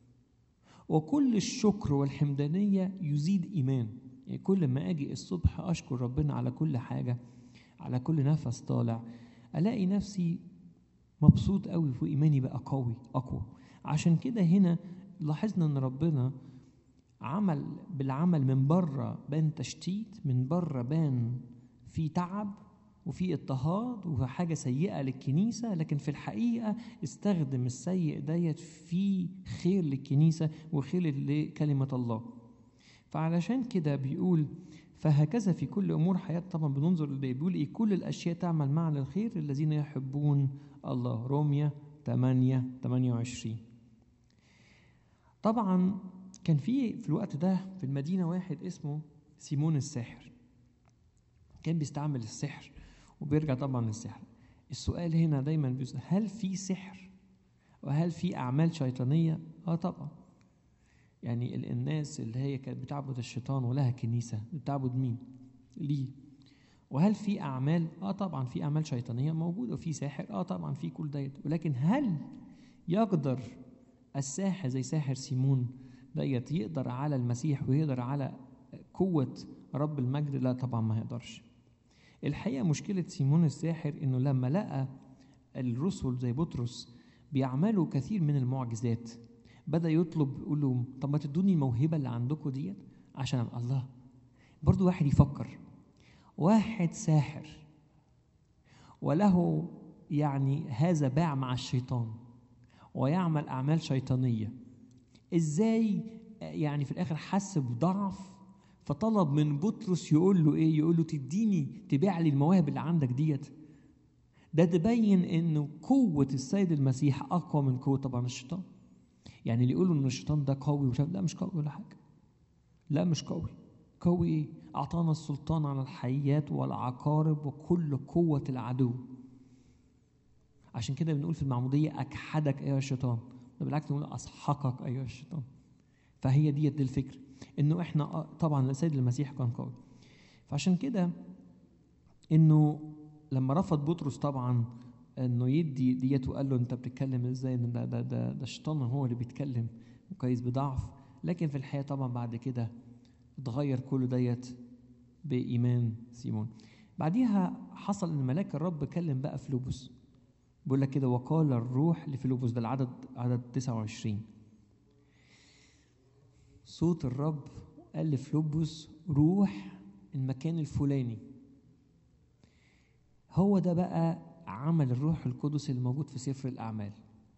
وكل الشكر والحمدانية يزيد إيمان يعني كل ما أجي الصبح أشكر ربنا على كل حاجة على كل نفس طالع ألاقي نفسي مبسوط قوي وإيماني بقى قوي أقوى عشان كده هنا لاحظنا إن ربنا عمل بالعمل من بره بان تشتيت من بره بان في تعب وفي اضطهاد وفي حاجة سيئة للكنيسة لكن في الحقيقة استخدم السيء ديت في خير للكنيسة وخير لكلمة الله فعلشان كده بيقول فهكذا في كل امور حياه طبعا بننظر لده بيقول ايه كل الاشياء تعمل معا للخير الذين يحبون الله روميا 8 28 طبعا كان في في الوقت ده في المدينه واحد اسمه سيمون الساحر كان بيستعمل السحر وبيرجع طبعا للسحر السؤال هنا دايما بيسأل هل في سحر وهل في اعمال شيطانيه اه طبعا يعني ال- الناس اللي هي كانت بتعبد الشيطان ولها كنيسة بتعبد مين؟ ليه؟ وهل في أعمال؟ آه طبعا في أعمال شيطانية موجودة وفي ساحر؟ آه طبعا في كل ديت ولكن هل يقدر الساحر زي ساحر سيمون ديت يقدر على المسيح ويقدر على قوة رب المجد؟ لا طبعا ما يقدرش. الحقيقة مشكلة سيمون الساحر إنه لما لقى الرسل زي بطرس بيعملوا كثير من المعجزات بدا يطلب يقول لهم طب ما تدوني الموهبه اللي عندكم ديت عشان أبقى الله برضو واحد يفكر واحد ساحر وله يعني هذا باع مع الشيطان ويعمل اعمال شيطانيه ازاي يعني في الاخر حس بضعف فطلب من بطرس يقول له ايه يقول له تديني تبيع لي المواهب اللي عندك ديت ده تبين انه قوه السيد المسيح اقوى من قوه طبعا الشيطان يعني اللي يقولوا ان الشيطان ده قوي وشاف لا مش قوي ولا حاجه لا مش قوي قوي ايه اعطانا السلطان على الحيات والعقارب وكل قوه العدو عشان كده بنقول في المعموديه اكحدك ايها الشيطان ده بالعكس نقول اسحقك ايها الشيطان فهي ديت دي الفكره انه احنا آه، طبعا السيد المسيح كان قوي فعشان كده انه لما رفض بطرس طبعا انه يدي ديت وقال له انت بتتكلم ازاي إن ده ده ده, ده الشيطان هو اللي بيتكلم كويس بضعف لكن في الحقيقه طبعا بعد كده اتغير كل ديت بايمان سيمون بعديها حصل ان ملاك الرب كلم بقى فيلبس بيقول لك كده وقال الروح لفيلبس ده العدد عدد 29 صوت الرب قال لفيلبس روح المكان الفلاني هو ده بقى عمل الروح القدس اللي موجود في سفر الأعمال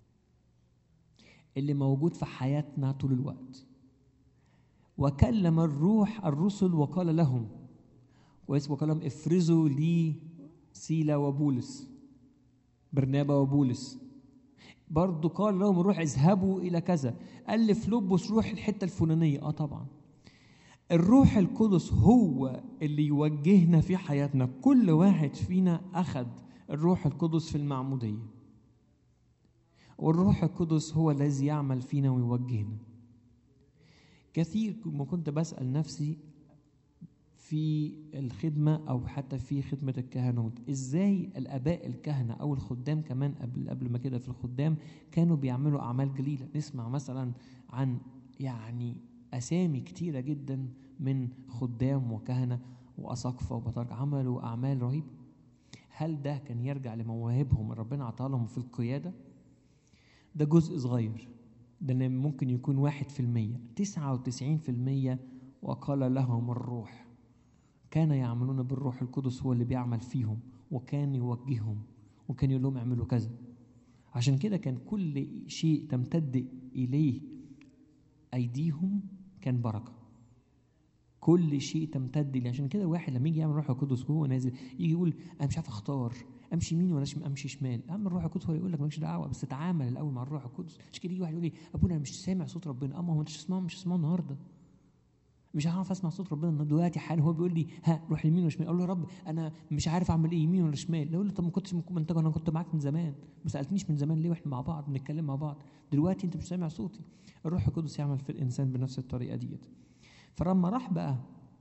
اللي موجود في حياتنا طول الوقت وكلم الروح الرسل وقال لهم كويس وقال لهم افرزوا لي سيلا وبولس برنابا وبولس برضه قال لهم الروح اذهبوا الى كذا قال لفلوبس روح الحته الفلانيه اه طبعا الروح القدس هو اللي يوجهنا في حياتنا كل واحد فينا اخذ الروح القدس في المعموديه والروح القدس هو الذي يعمل فينا ويوجهنا كثير ما كنت بسال نفسي في الخدمة أو حتى في خدمة الكهنوت إزاي الآباء الكهنة أو الخدام كمان قبل قبل ما كده في الخدام كانوا بيعملوا أعمال جليلة نسمع مثلا عن يعني أسامي كتيرة جدا من خدام وكهنة وأساقفة وبطارك عملوا أعمال رهيبة هل ده كان يرجع لمواهبهم اللي ربنا عطاها لهم في القيادة ده جزء صغير ده ممكن يكون واحد في المية تسعة وتسعين في المية وقال لهم الروح كان يعملون بالروح القدس هو اللي بيعمل فيهم وكان يوجههم وكان يقول لهم اعملوا كذا عشان كده كان كل شيء تمتد اليه ايديهم كان بركه كل شيء تمتد ليه عشان كده الواحد لما يجي يعمل روح القدس وهو نازل يجي يقول انا مش عارف اختار امشي يمين ولا امشي شمال اما الروح القدس هو يقول لك مالكش دعوه بس تعامل الاول مع الروح القدس مش كده يجي واحد يقول لي ابونا انا مش سامع صوت ربنا اما هو انت مش تسمعه مش تسمعه النهارده مش هعرف اسمع صوت ربنا دلوقتي حالا هو بيقول لي ها روح يمين ولا شمال اقول له يا رب انا مش عارف اعمل ايه يمين ولا شمال اقول له طب ما كنتش ما انت انا كنت معاك من زمان ما سالتنيش من زمان ليه واحنا مع بعض بنتكلم مع بعض دلوقتي انت مش سامع صوتي الروح القدس يعمل في الانسان بنفس الطريقه ديت فلما راح بقى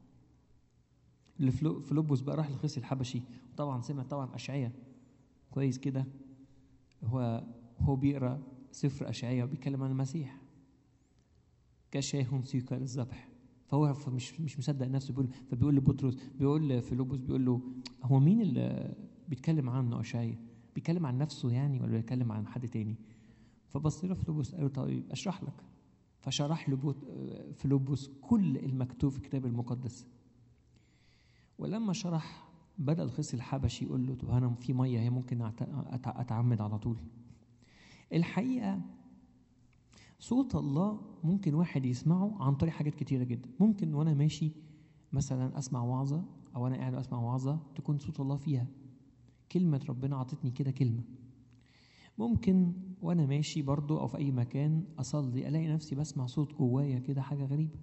فيلبس بقى راح لخيس الحبشي طبعا سمع طبعا اشعياء كويس كده هو هو بيقرا سفر اشعياء وبيتكلم عن المسيح كشاه سيكا للذبح فهو مش مش مصدق نفسه بيقول فبيقول لبطرس بيقول لفيلبس بيقول له هو مين اللي بيتكلم عنه اشعياء بيتكلم عن نفسه يعني ولا بيتكلم عن حد تاني فبص له فيلبس قال له طيب اشرح لك فشرح له فيلبس كل المكتوب في الكتاب المقدس ولما شرح بدا الخصي الحبشي يقول له طب انا في ميه هي ممكن اتعمد على طول الحقيقه صوت الله ممكن واحد يسمعه عن طريق حاجات كتيرة جدا ممكن وأنا ماشي مثلا أسمع وعظة أو أنا قاعد أسمع وعظة تكون صوت الله فيها كلمة ربنا عطتني كده كلمة ممكن وأنا ماشي برضو أو في أي مكان أصلي ألاقي نفسي بسمع صوت جوايا كده حاجة غريبة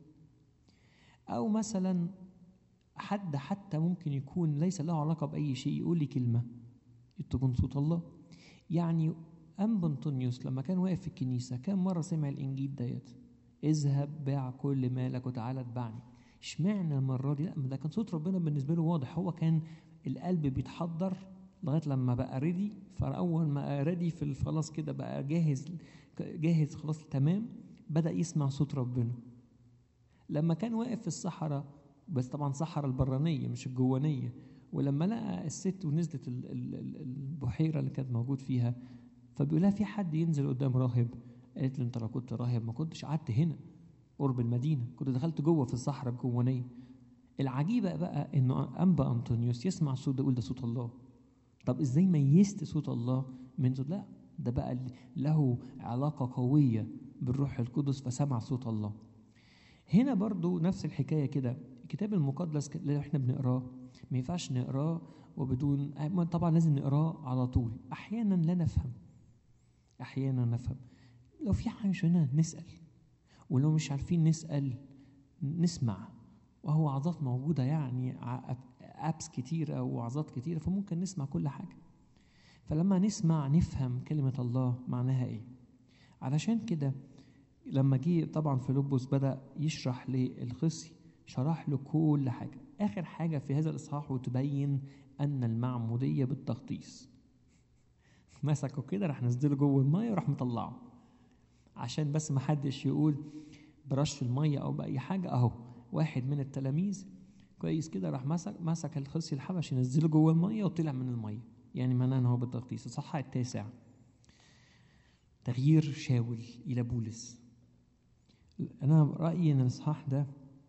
أو مثلا حد حتى ممكن يكون ليس له علاقة بأي شيء يقول لي كلمة تكون صوت الله يعني أم بنطونيوس لما كان واقف في الكنيسة كم مرة سمع الإنجيل ديت اذهب باع كل مالك وتعالى اتبعني اشمعنى المرة دي لا ده كان صوت ربنا بالنسبة له واضح هو كان القلب بيتحضر لغاية لما بقى ريدي فأول ما ريدي في خلاص كده بقى جاهز جاهز خلاص تمام بدأ يسمع صوت ربنا لما كان واقف في الصحراء بس طبعا صحراء البرانية مش الجوانية ولما لقى الست ونزلت البحيرة اللي كانت موجود فيها فبيقول لها في حد ينزل قدام راهب قالت له انت لو كنت راهب ما كنتش قعدت هنا قرب المدينه كنت دخلت جوه في الصحراء الجوانيه العجيبه بقى انه انبا انطونيوس يسمع صوت ده يقول ده صوت الله طب ازاي ميزت صوت الله من صوت لا ده بقى له علاقه قويه بالروح القدس فسمع صوت الله هنا برضو نفس الحكايه كده الكتاب المقدس اللي احنا بنقراه ما ينفعش نقراه وبدون طبعا لازم نقراه على طول احيانا لا نفهم احيانا نفهم لو في حاجه مش هنا نسال ولو مش عارفين نسال نسمع وهو وعظات موجوده يعني ابس كتيره ووعظات كتيره فممكن نسمع كل حاجه فلما نسمع نفهم كلمه الله معناها ايه علشان كده لما جه طبعا فيلبس بدا يشرح للخصي شرح له كل حاجه اخر حاجه في هذا الاصحاح وتبين ان المعموديه بالتغطيس مسكه كده راح نزله جوه الميه وراح مطلعه عشان بس ما حدش يقول برش الميه او باي حاجه اهو واحد من التلاميذ كويس كده راح مسك مسك الخصي الحبشي نزله جوه الميه وطلع من الميه يعني معناه ان هو بالتغطيس الصحة التاسع تغيير شاول الى بولس انا رايي ان الاصحاح ده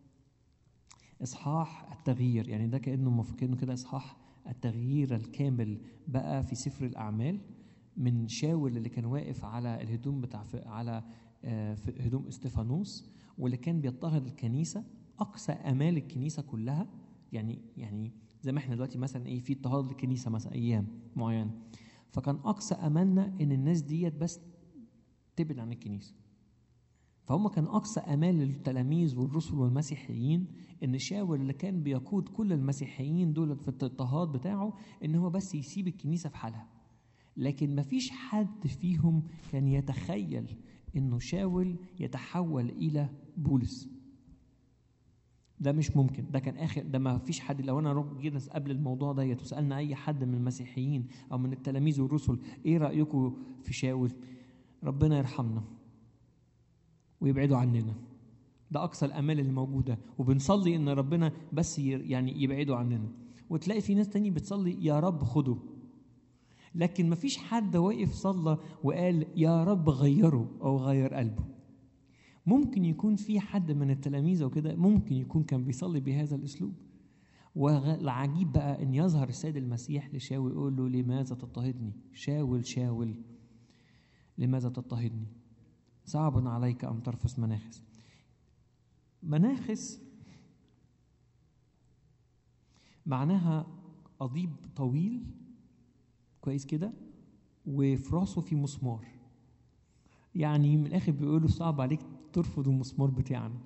اصحاح التغيير يعني ده كانه مف- كانه كده اصحاح التغيير الكامل بقى في سفر الاعمال من شاول اللي كان واقف على الهدوم بتاع ف- على آه، في هدوم استفانوس واللي كان بيضطهد الكنيسه اقصى امال الكنيسه كلها يعني يعني زي ما احنا دلوقتي مثلا ايه في اضطهاد للكنيسه مثلا ايام معينه فكان اقصى املنا ان الناس ديت بس تبعد عن الكنيسه فهم كان اقصى امال التلاميذ والرسل والمسيحيين ان شاول اللي كان بيقود كل المسيحيين دول في الاضطهاد بتاعه ان هو بس يسيب الكنيسه في حالها لكن ما فيش حد فيهم كان يتخيل انه شاول يتحول الى بولس ده مش ممكن ده كان اخر ده ما فيش حد لو انا رو- جينا قبل الموضوع ده وسالنا اي حد من المسيحيين او من التلاميذ والرسل ايه رايكم في شاول ربنا يرحمنا ويبعدوا عننا ده اقصى الامال اللي موجوده وبنصلي ان ربنا بس ي- يعني يبعدوا عننا وتلاقي في ناس تاني بتصلي يا رب خده لكن مفيش حد واقف صلى وقال يا رب غيره او غير قلبه ممكن يكون في حد من التلاميذ وكده ممكن يكون كان بيصلي بهذا الاسلوب والعجيب بقى ان يظهر السيد المسيح لشاول يقول له لماذا تضطهدني شاول شاول لماذا تضطهدني صعب عليك ان ترفس مناخس مناخس معناها قضيب طويل كويس كده وفي راسه في مسمار يعني من الاخر بيقولوا صعب عليك ترفض المسمار بتاعنا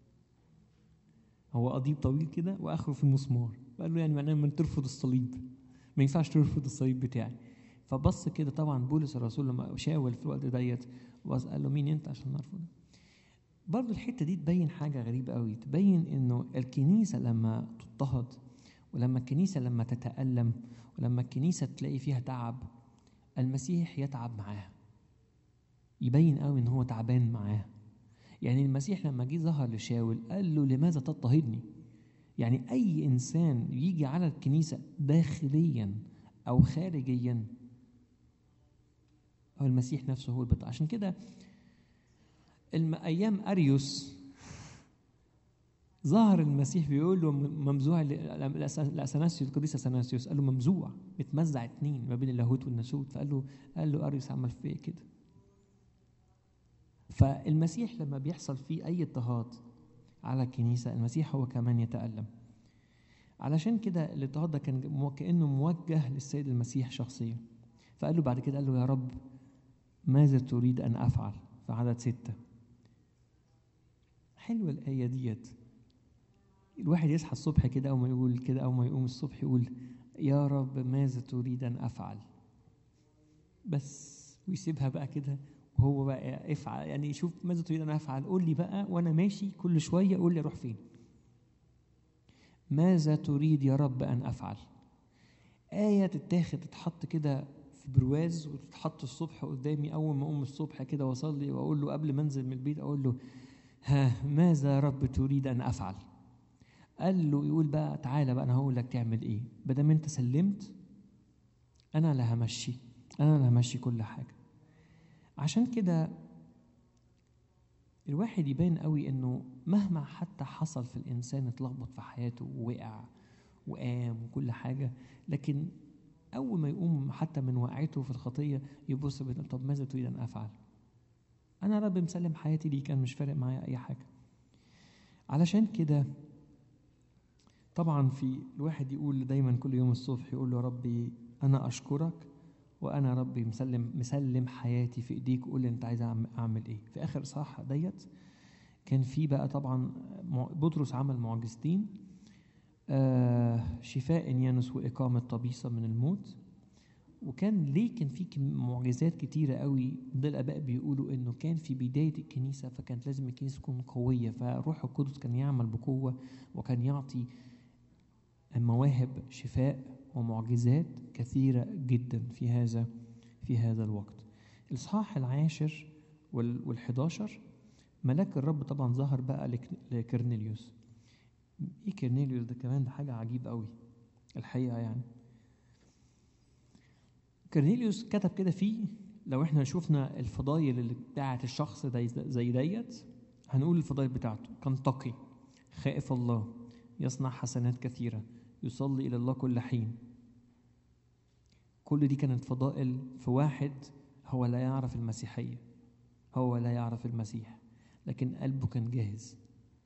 هو قضيب طويل كده واخره في مسمار فقال له يعني معناه من ترفض الصليب ما ينفعش ترفض الصليب بتاعي فبص كده طبعا بولس الرسول لما شاول في الوقت ديت بص قال له مين انت عشان نرفض برضو الحته دي تبين حاجه غريبه قوي تبين انه الكنيسه لما تضطهد ولما الكنيسه لما تتالم ولما الكنيسه تلاقي فيها تعب المسيح يتعب معاها يبين قوي ان هو تعبان معاه يعني المسيح لما جه ظهر لشاول قال له لماذا تضطهدني يعني اي انسان يجي على الكنيسه داخليا او خارجيا هو المسيح نفسه هو البطل عشان كده الم... ايام اريوس ظهر المسيح بيقول له ممزوع لأثناسيوس القديس أثناسيوس قال له ممزوع متمزع اتنين ما بين اللاهوت والناسوت فقال له قال له اريوس عمل فيا كده فالمسيح لما بيحصل فيه اي اضطهاد على الكنيسه المسيح هو كمان يتالم علشان كده الاضطهاد ده كان مو- كانه موجه للسيد المسيح شخصيا فقال له بعد كده قال له يا رب ماذا تريد ان افعل في عدد ستة حلوه الايه ديت الواحد يصحى الصبح كده او ما يقول كده او ما يقوم الصبح يقول يا رب ماذا تريد ان افعل بس ويسيبها بقى كده وهو بقى افعل يعني شوف ماذا تريد ان افعل قول لي بقى وانا ماشي كل شويه قول لي اروح فين ماذا تريد يا رب ان افعل ايه تتاخد تتحط كده في برواز وتتحط الصبح قدامي اول ما اقوم الصبح كده واصلي واقول له قبل ما انزل من البيت اقول له ها ماذا يا رب تريد ان افعل قال له يقول بقى تعالى بقى انا هقول لك تعمل ايه بدل انت سلمت انا اللي همشي انا اللي همشي كل حاجه عشان كده الواحد يبان قوي انه مهما حتى حصل في الانسان اتلخبط في حياته ووقع وقام وكل حاجه لكن اول ما يقوم حتى من وقعته في الخطيه يبص بيقول طب ماذا تريد ان افعل انا يا رب مسلم حياتي ليك انا مش فارق معايا اي حاجه علشان كده طبعا في الواحد يقول دايما كل يوم الصبح يقول له ربي انا اشكرك وانا ربي مسلم مسلم حياتي في ايديك قول لي انت عايز أعم- اعمل ايه في اخر اصحاح ديت كان في بقى طبعا مع- بطرس عمل معجزتين آه شفاء يانس واقامه طبيسه من الموت وكان ليه كان في كم- معجزات كتيرة قوي ده الآباء بيقولوا إنه كان في بداية الكنيسة فكانت لازم الكنيسة تكون قوية فروح القدس كان يعمل بقوة وكان يعطي مواهب شفاء ومعجزات كثيرة جدا في هذا في هذا الوقت الإصحاح العاشر وال- والحداشر ملاك الرب طبعا ظهر بقى لك- لكرنيليوس ايه كرنيليوس ده كمان ده حاجة عجيبة قوي الحقيقة يعني كرنيليوس كتب كده فيه لو احنا شفنا الفضايل اللي بتاعت الشخص ده زي ديت هنقول الفضايل بتاعته كان تقي خائف الله يصنع حسنات كثيرة يصلي إلى الله كل حين كل دي كانت فضائل في واحد هو لا يعرف المسيحية هو لا يعرف المسيح لكن قلبه كان جاهز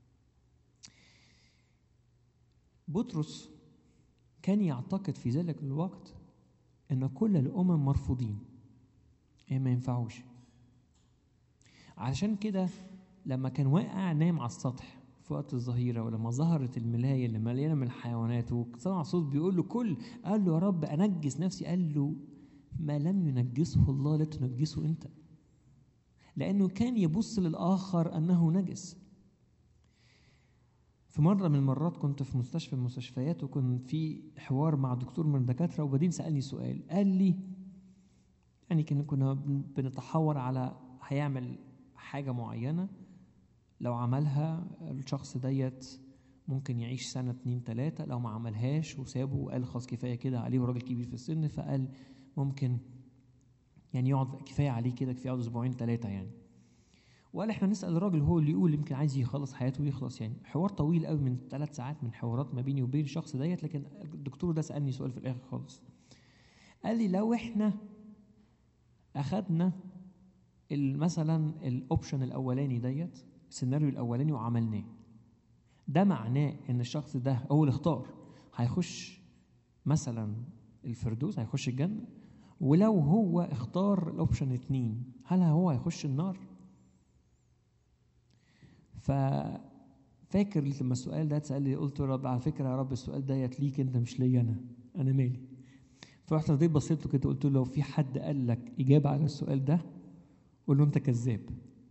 بطرس كان يعتقد في ذلك الوقت ان كل الامم مرفوضين ايه ما ينفعوش علشان كده لما كان واقع نايم على السطح في وقت الظهيرة ولما ظهرت الملاية اللي مليانة من الحيوانات وسمع صوت بيقول له كل قال له يا رب أنجس نفسي قال له ما لم ينجسه الله لا تنجسه أنت لأنه كان يبص للآخر أنه نجس في مرة من المرات كنت في مستشفى من المستشفيات وكان في حوار مع دكتور من الدكاترة وبعدين سألني سؤال قال لي يعني كنا كنا بن- بنتحاور على هيعمل حاجة معينة لو عملها الشخص ديت ممكن يعيش سنة اتنين تلاتة لو ما عملهاش وسابه وقال خلاص كفاية كده عليه وراجل كبير في السن فقال ممكن يعني يقعد كفاية عليه كده كفاية يقعد أسبوعين تلاتة يعني وقال احنا نسأل الراجل هو اللي يقول يمكن عايز يخلص حياته ويخلص يعني حوار طويل قوي من ثلاث ساعات من حوارات ما بيني وبين الشخص ديت لكن الدكتور ده سألني سؤال في الآخر خالص قال لي لو احنا أخدنا ال- مثلا الاوبشن الاولاني ديت السيناريو الاولاني وعملناه ده معناه ان الشخص ده هو اللي اختار هيخش مثلا الفردوس هيخش الجنه ولو هو اختار الاوبشن اتنين هل هو هيخش النار ففاكر لما السؤال ده اتسال لي قلت له يا رب على فكره يا رب السؤال ديت ليك انت مش ليا انا انا مالي فرحت رديت بصيت له كده قلت له لو في حد قال لك اجابه على السؤال ده قول له انت كذاب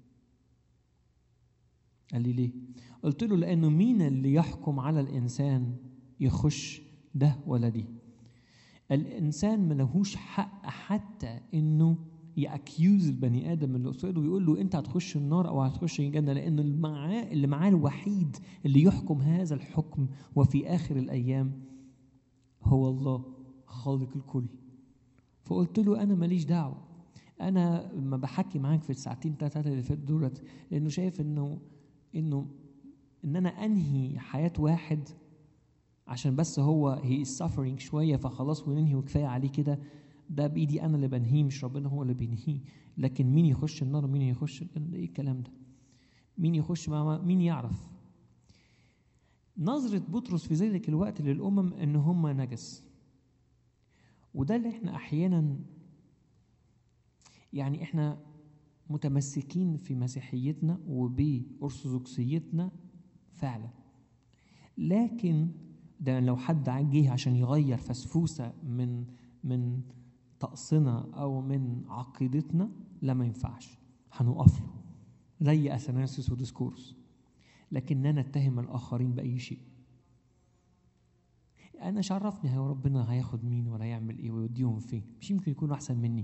قال لي ليه قلت له لانه مين اللي يحكم على الانسان يخش ده ولا دي الانسان ملهوش حق حتى انه يأكيوز البني ادم اللي قصاده ويقول له انت هتخش النار او هتخش الجنه لان اللي معاه اللي معاه الوحيد اللي يحكم هذا الحكم وفي اخر الايام هو الله خالق الكل فقلت له انا ماليش دعوه انا ما بحكي معاك في الساعتين ثلاثه اللي فاتوا دولت لانه شايف انه انه ان انا انهي حياه واحد عشان بس هو هي suffering شويه فخلاص وننهي وكفايه عليه كده ده بايدي انا اللي بنهيه مش ربنا هو اللي بينهيه لكن مين يخش النار ومين يخش الجنة؟ ايه الكلام ده مين يخش مع مين يعرف نظرة بطرس في ذلك الوقت للأمم إن هم نجس وده اللي احنا أحيانا يعني احنا متمسكين في مسيحيتنا وبأرثوذكسيتنا فعلا لكن ده لو حد جه عشان يغير فسفوسة من من طقسنا أو من عقيدتنا لا ما ينفعش هنقف له زي أثناسيوس وديسكورس لكننا نتهم الآخرين بأي شيء أنا مش عرفني هو ربنا هياخد مين ولا هيعمل إيه ويوديهم فين مش يمكن يكونوا أحسن مني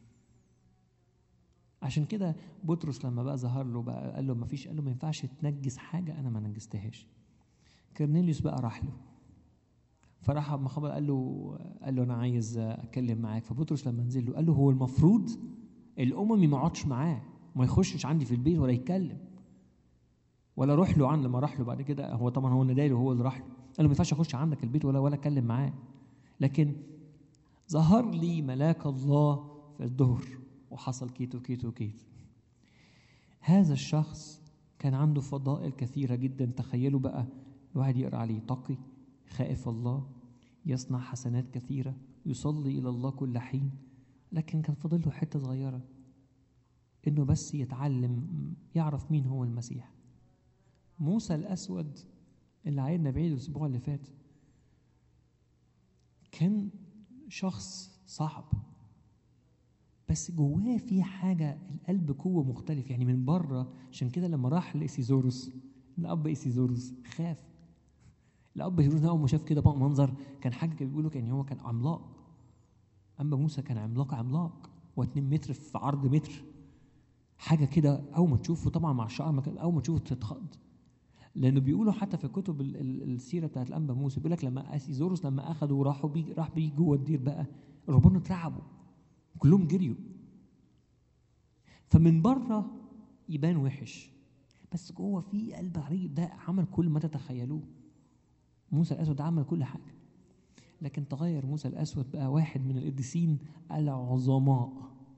عشان كده بطرس لما بقى ظهر له بقى قال له ما فيش قال له ما ينفعش تنجس حاجة أنا ما نجستهاش كرنيليوس بقى راح له فراح اما خبر قال له قال له انا عايز اتكلم معاك فبطرس لما نزل له قال له هو المفروض الاممي ما اقعدش معاه ما يخشش عندي في البيت ولا يتكلم ولا اروح له عن لما راح له بعد كده هو طبعا هو اللي هو اللي راح له قال له ما ينفعش اخش عندك البيت ولا ولا اتكلم معاه لكن ظهر لي ملاك الله في الظهر وحصل كيتو كيتو كيتو هذا الشخص كان عنده فضائل كثيرة جدا تخيلوا بقى الواحد يقرأ عليه تقي خائف الله يصنع حسنات كثيرة يصلي إلى الله كل حين لكن كان فاضل له حتة صغيرة إنه بس يتعلم يعرف مين هو المسيح موسى الأسود اللي عيدنا بعيد الأسبوع اللي فات كان شخص صعب بس جواه في حاجه القلب قوه مختلف يعني من بره عشان كده لما راح لإيسيزوروس الاب إيسيزوروس خاف الاب إيسيزوروس اول ما شاف كده بقى منظر كان حاجه كانوا بيقولوا كان هو كان عملاق اما موسى كان عملاق عملاق و2 متر في عرض متر حاجه كده اول ما تشوفه طبعا مع الشعر ما كان- اول ما تشوفه تتخض لانه بيقولوا حتى في كتب ال- ال- السيره بتاعت الانبا موسى بيقول لك لما اسيزوروس لما اخذوا وراحوا بيه راح بيه جوه الدير بقى ربنا اترعبوا كلهم جريوا فمن بره يبان وحش بس جوه في قلب غريب ده عمل كل ما تتخيلوه موسى الاسود عمل كل حاجه لكن تغير موسى الاسود بقى واحد من القديسين العظماء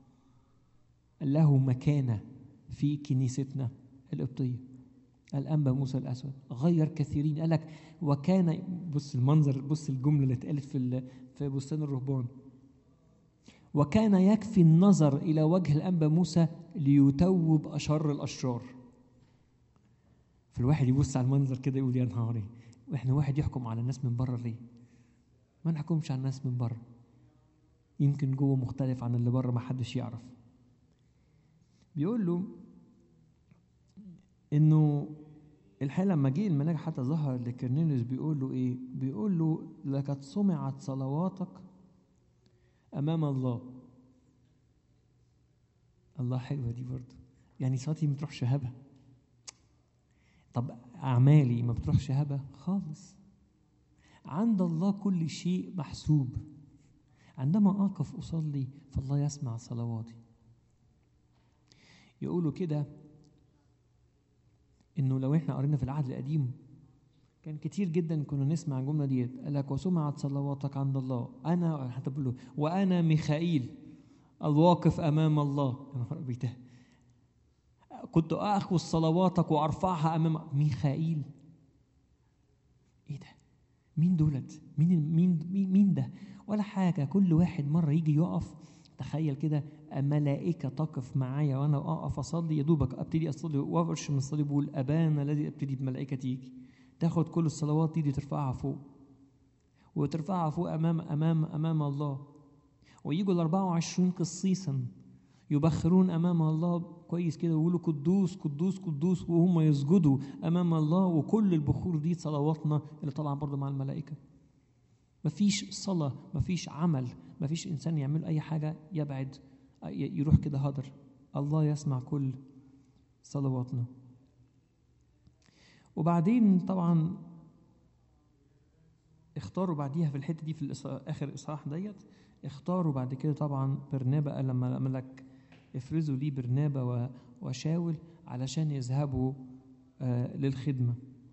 له مكانه في كنيستنا القبطيه الانبا موسى الاسود غير كثيرين قال لك وكان بص المنظر بص الجمله اللي اتقالت في ال- في بستان الرهبان وكان يكفي النظر الى وجه الانبا موسى ليتوب اشر الاشرار فالواحد يبص على المنظر كده يقول يا نهاري واحنا واحد يحكم على الناس من بره ليه ما نحكمش على الناس من بره يمكن جوه مختلف عن اللي بره ما حدش يعرف بيقول له انه الحقيقه لما جه الملاك حتى ظهر لكرنيليوس بيقول له ايه بيقول له لقد سمعت صلواتك امام الله الله حلوه دي برضه يعني صلاتي ما بتروحش هبه طب اعمالي ما بتروحش هبه خالص عند الله كل شيء محسوب عندما اقف اصلي فالله يسمع صلواتي يقولوا كده انه لو احنا قرينا في العهد القديم كان كتير جدا كنا نسمع الجمله ديت قال لك وسمعت صلواتك عند الله انا حتى بقول له وانا ميخائيل الواقف امام الله يا نهار أبيض ده. كنت اخذ صلواتك وارفعها امام ميخائيل ايه ده مين دولت مين مين مين, مين ده ولا حاجه كل واحد مره يجي يقف تخيل كده ملائكه تقف معايا وانا اقف اصلي يا دوبك ابتدي اصلي وافرش من الصليب بقول ابانا الذي ابتدي بملائكه تيجي تاخد كل الصلوات دي, دي ترفعها فوق وترفعها فوق امام امام امام الله ويجوا ال 24 قسيسا يبخرون امام الله كويس كده ويقولوا قدوس قدوس قدوس وهم يسجدوا امام الله وكل البخور دي صلواتنا اللي طالعه برضه مع الملائكه مفيش صلاه مفيش عمل مفيش انسان يعمل اي حاجه يبعد ي- يروح كده هدر الله يسمع كل صلواتنا وبعدين طبعا اختاروا بعديها في الحته دي في الإص- اخر اصحاح ديت اختاروا بعد كده طبعا برنابا قال لما قال لك افرزوا لي برنابا و- وشاول علشان يذهبوا آه، للخدمه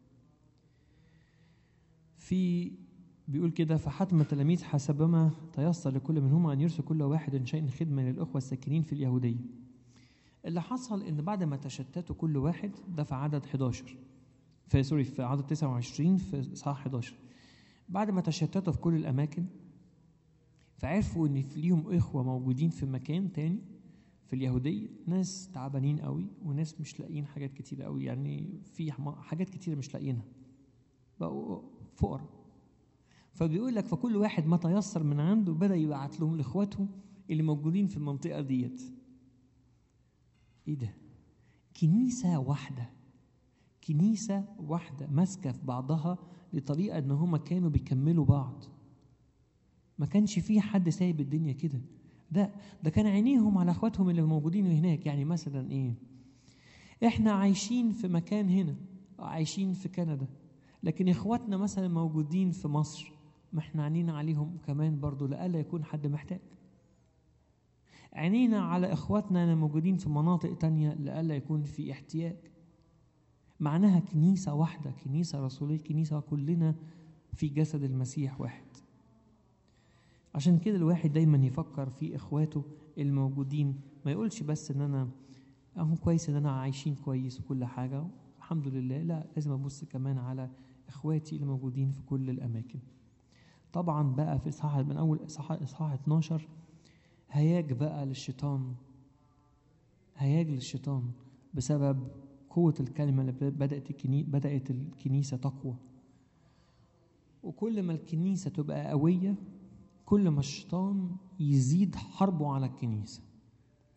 في بيقول كده فحتم التلاميذ حسبما تيسر لكل منهما ان يرسل كل واحد شيء خدمه للاخوه الساكنين في اليهوديه اللي حصل ان بعد ما تشتتوا كل واحد ده في عدد 11 في سوري في عدد 29 في اصحاح 11 بعد ما تشتتوا في كل الاماكن فعرفوا ان في ليهم اخوه موجودين في مكان تاني في اليهوديه ناس تعبانين قوي وناس مش لاقيين حاجات كتيره قوي يعني في حما- حاجات كتيره مش لاقيينها بقوا فقراء فبيقول لك فكل واحد ما تيسر من عنده بدا يبعت لهم لاخواتهم اللي موجودين في المنطقه ديت ايه ده كنيسه واحده كنيسه واحده ماسكه في بعضها لطريقه ان هما كانوا بيكملوا بعض ما كانش في حد سايب الدنيا كده ده ده كان عينيهم على اخواتهم اللي موجودين هناك يعني مثلا ايه احنا عايشين في مكان هنا عايشين في كندا لكن اخواتنا مثلا موجودين في مصر ما احنا عينينا عليهم كمان برضو لألا يكون حد محتاج عينينا على اخواتنا اللي موجودين في مناطق تانية لألا يكون في احتياج معناها كنيسة واحدة كنيسة رسولية كنيسة كلنا في جسد المسيح واحد عشان كده الواحد دايما يفكر في اخواته الموجودين ما يقولش بس ان انا اهو كويس ان انا عايشين كويس وكل حاجه الحمد لله لا لازم ابص كمان على اخواتي اللي موجودين في كل الاماكن طبعا بقى في اصحاح من اول اصحاح اصحاح 12 هياج بقى للشيطان هياج للشيطان بسبب قوة الكلمة اللي بدأت الكني... بدأت الكنيسة تقوى وكل ما الكنيسة تبقى قوية كل ما الشيطان يزيد حربه على الكنيسة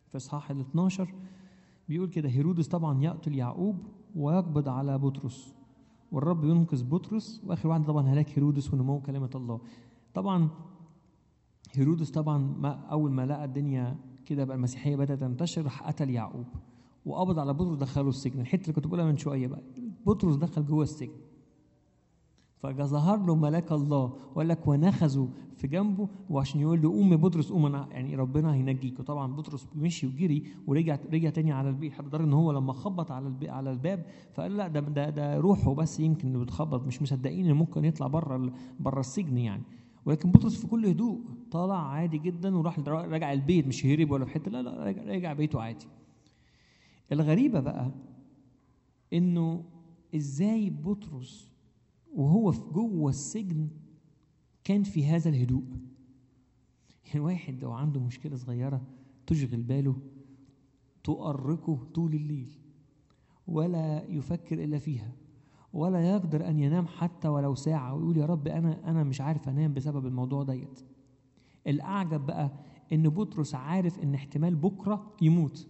في اصحاح ال 12 بيقول كده هيرودس طبعا يقتل يعقوب ويقبض على بطرس والرب ينقذ بطرس واخر واحد طبعا هلاك هيرودس ونمو كلمه الله طبعا هيرودس طبعا ما اول ما لقى الدنيا كده بقى المسيحيه بدات تنتشر راح قتل يعقوب وقبض على بطرس دخله السجن الحته اللي كنت بقولها من شويه بقى بطرس دخل جوه السجن فظهر له ملاك الله وقال لك ونخذه في جنبه وعشان يقول له قوم يا بطرس قوم انا يعني ربنا هينجيك وطبعا بطرس مشي وجري ورجع رجع تاني على البيت لدرجه ان هو لما خبط على البي على الباب فقال لا ده ده ده روحه بس يمكن اللي بتخبط مش مصدقين ان ممكن يطلع بره بره السجن يعني ولكن بطرس في كل هدوء طالع عادي جدا وراح رجع البيت مش هرب ولا في حته لا لا رجع, رجع بيته عادي الغريبه بقى انه ازاي بطرس وهو في جوه السجن كان في هذا الهدوء يعني واحد لو عنده مشكلة صغيرة تشغل باله تؤرقه طول الليل ولا يفكر إلا فيها ولا يقدر أن ينام حتى ولو ساعة ويقول يا رب أنا أنا مش عارف أنام بسبب الموضوع ديت الأعجب بقى إن بطرس عارف إن احتمال بكرة يموت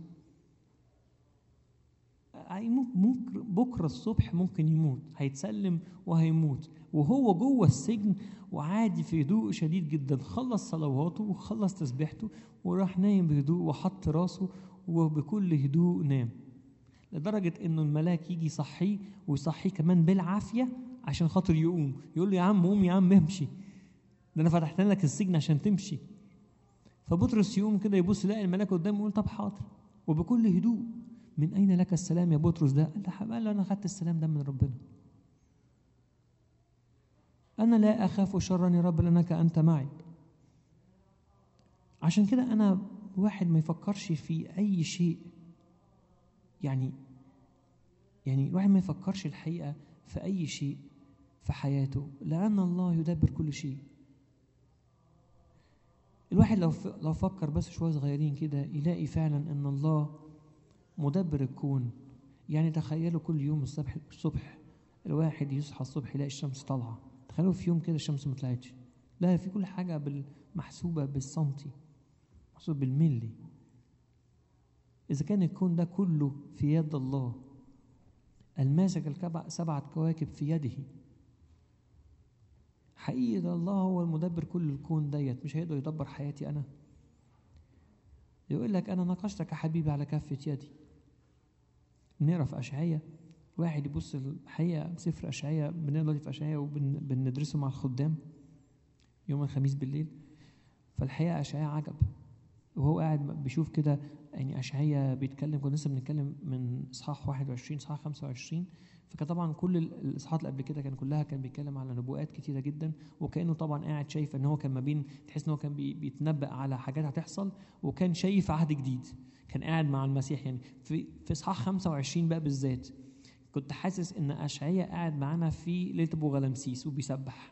ممكن بكره الصبح ممكن يموت هيتسلم وهيموت وهو جوه السجن وعادي في هدوء شديد جدا خلص صلواته وخلص تسبيحته وراح نايم بهدوء وحط راسه وبكل هدوء نام لدرجة انه الملاك يجي يصحيه ويصحيه كمان بالعافية عشان خاطر يقوم يقول له يا عم قوم يا عم امشي ده انا فتحت لك السجن عشان تمشي فبطرس يقوم كده يبص يلاقي الملاك قدامه يقول طب حاضر وبكل هدوء من أين لك السلام يا بطرس ده؟ قال له أنا أخذت السلام ده من ربنا. أنا لا أخاف شرا يا رب لأنك أنت معي. عشان كده أنا واحد ما يفكرش في أي شيء يعني يعني الواحد ما يفكرش الحقيقة في أي شيء في حياته لأن الله يدبر كل شيء. الواحد لو لو فكر بس شوية صغيرين كده يلاقي فعلا إن الله مدبر الكون يعني تخيلوا كل يوم الصبح الصبح الواحد يصحى الصبح يلاقي الشمس طالعه تخيلوا في يوم كده الشمس ما طلعتش لا في كل حاجه محسوبه بالسنتي محسوبه بالملي اذا كان الكون ده كله في يد الله الماسك الكبع سبعه كواكب في يده حقيقي ده الله هو المدبر كل الكون ديت مش هيقدر يدبر حياتي انا يقول لك انا ناقشتك يا حبيبي على كفه يدي بنقرا في اشعياء واحد يبص الحقيقه سفر اشعياء بنقرا دلوقتي في اشعياء وبندرسه مع الخدام يوم الخميس بالليل فالحقيقه اشعياء عجب وهو قاعد بيشوف كده يعني اشعياء بيتكلم كنا لسه بنتكلم من اصحاح 21 اصحاح 25 فكان طبعا كل الاصحاحات اللي قبل كده كان كلها كان بيتكلم على نبوءات كتيره جدا وكانه طبعا قاعد شايف ان هو كان ما بين تحس ان هو كان بيتنبأ على حاجات هتحصل وكان شايف عهد جديد كان قاعد مع المسيح يعني في في اصحاح 25 بقى بالذات كنت حاسس ان اشعياء قاعد معانا في ليله ابو غلمسيس وبيسبح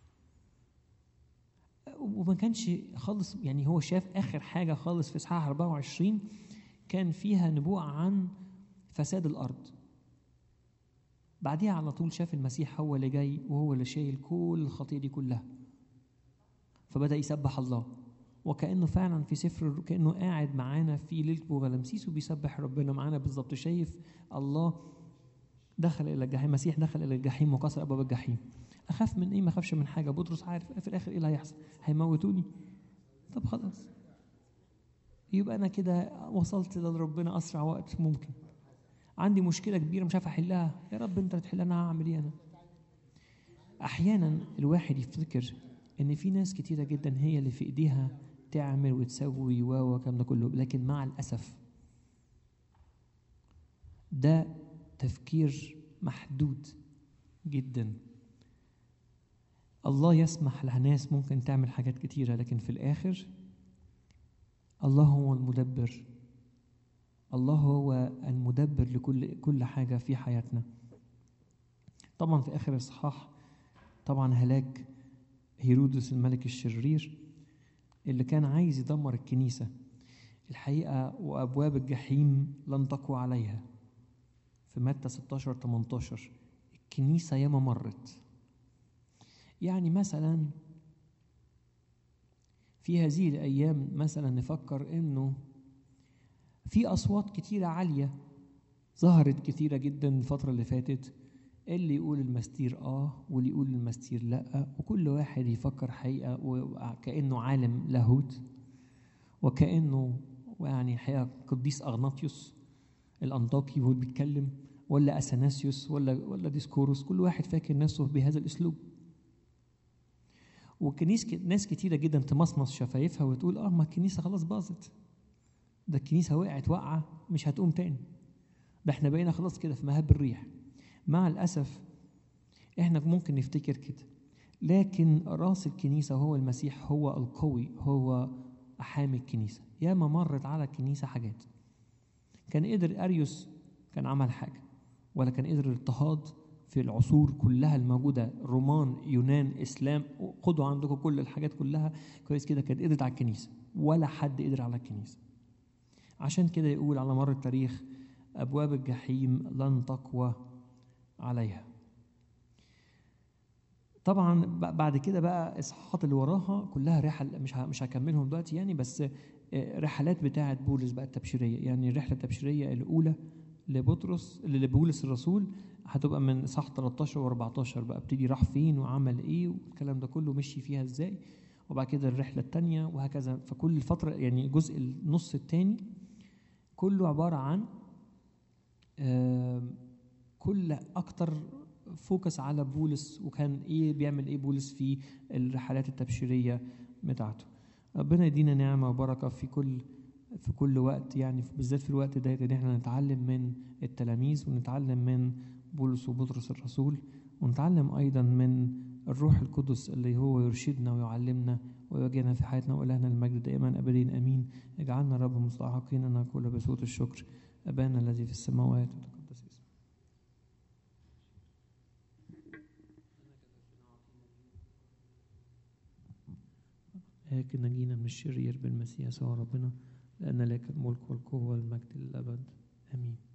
وما كانش خالص يعني هو شاف اخر حاجه خالص في اصحاح 24 كان فيها نبوءه عن فساد الارض بعديها على طول شاف المسيح هو اللي جاي وهو اللي شايل كل الخطيه دي كلها فبدا يسبح الله وكانه فعلا في سفر كانه قاعد معانا في ليله بوغلمسيس وبيسبح ربنا معانا بالظبط شايف الله دخل الى الجحيم المسيح دخل الى الجحيم وكسر ابواب الجحيم اخاف من ايه ما اخافش من حاجه بطرس عارف في الاخر ايه اللي هيحصل هيموتوني طب خلاص يبقى انا كده وصلت لربنا اسرع وقت ممكن عندي مشكله كبيره مش عارف احلها يا رب انت تحلها انا هعمل ايه انا احيانا الواحد يفتكر ان في ناس كتيره جدا هي اللي في ايديها تعمل وتسوي و والكلام ده كله لكن مع الاسف ده تفكير محدود جدا الله يسمح لناس ممكن تعمل حاجات كتيره لكن في الاخر الله هو المدبر الله هو المدبر لكل كل حاجه في حياتنا طبعا في اخر اصحاح طبعا هلاك هيرودس الملك الشرير اللي كان عايز يدمر الكنيسه الحقيقه وابواب الجحيم لن تقوى عليها في متى 16 18 الكنيسه ياما مرت يعني مثلا في هذه الايام مثلا نفكر انه في اصوات كتيره عاليه ظهرت كتيره جدا الفتره اللي فاتت اللي يقول المستير اه واللي يقول المستير لا وكل واحد يفكر حقيقه وكانه عالم لاهوت وكانه يعني الحقيقه قديس اغناطيوس الانطاكي وهو بيتكلم ولا اثناسيوس ولا ولا ديسكوروس كل واحد فاكر نفسه بهذا الاسلوب وكنيس ناس كتيرة جدا تمصمص شفايفها وتقول اه ما الكنيسة خلاص باظت ده الكنيسة وقعت وقعة مش هتقوم تاني ده احنا بقينا خلاص كده في مهب الريح مع الأسف احنا ممكن نفتكر كده لكن راس الكنيسة هو المسيح هو القوي هو أحامي الكنيسة ياما مرت على الكنيسة حاجات كان قدر أريوس كان عمل حاجة ولا كان قدر الاضطهاد في العصور كلها الموجودة رومان يونان إسلام خدوا عندكم كل الحاجات كلها كويس كده كانت قدرت على الكنيسة ولا حد قدر على الكنيسة عشان كده يقول على مر التاريخ أبواب الجحيم لن تقوى عليها طبعا بعد كده بقى الاصحاحات اللي وراها كلها رحل مش مش هكملهم دلوقتي يعني بس رحلات بتاعه بولس بقى التبشيريه يعني الرحله التبشيريه الاولى لبطرس لبولس الرسول هتبقى من صح 13 و14 بقى ابتدي راح فين وعمل ايه والكلام ده كله مشي فيها ازاي وبعد كده الرحله الثانيه وهكذا فكل فتره يعني الجزء النص الثاني كله عباره عن كل اكتر فوكس على بولس وكان ايه بيعمل ايه بولس في الرحلات التبشيريه بتاعته ربنا يدينا نعمه وبركه في كل في كل وقت يعني بالذات في الوقت ده ان احنا نتعلم من التلاميذ ونتعلم من بولس وبطرس الرسول ونتعلم ايضا من الروح القدس اللي هو يرشدنا ويعلمنا ويواجهنا في حياتنا والهنا المجد دائما ابدين امين اجعلنا رب مستحقين ان نقول بصوت الشكر ابانا الذي في السماوات وتقدس اسمك لكن نجينا من الشرير بالمسيح سوى ربنا لأن لك الملك والقوة والمجد للأبد آمين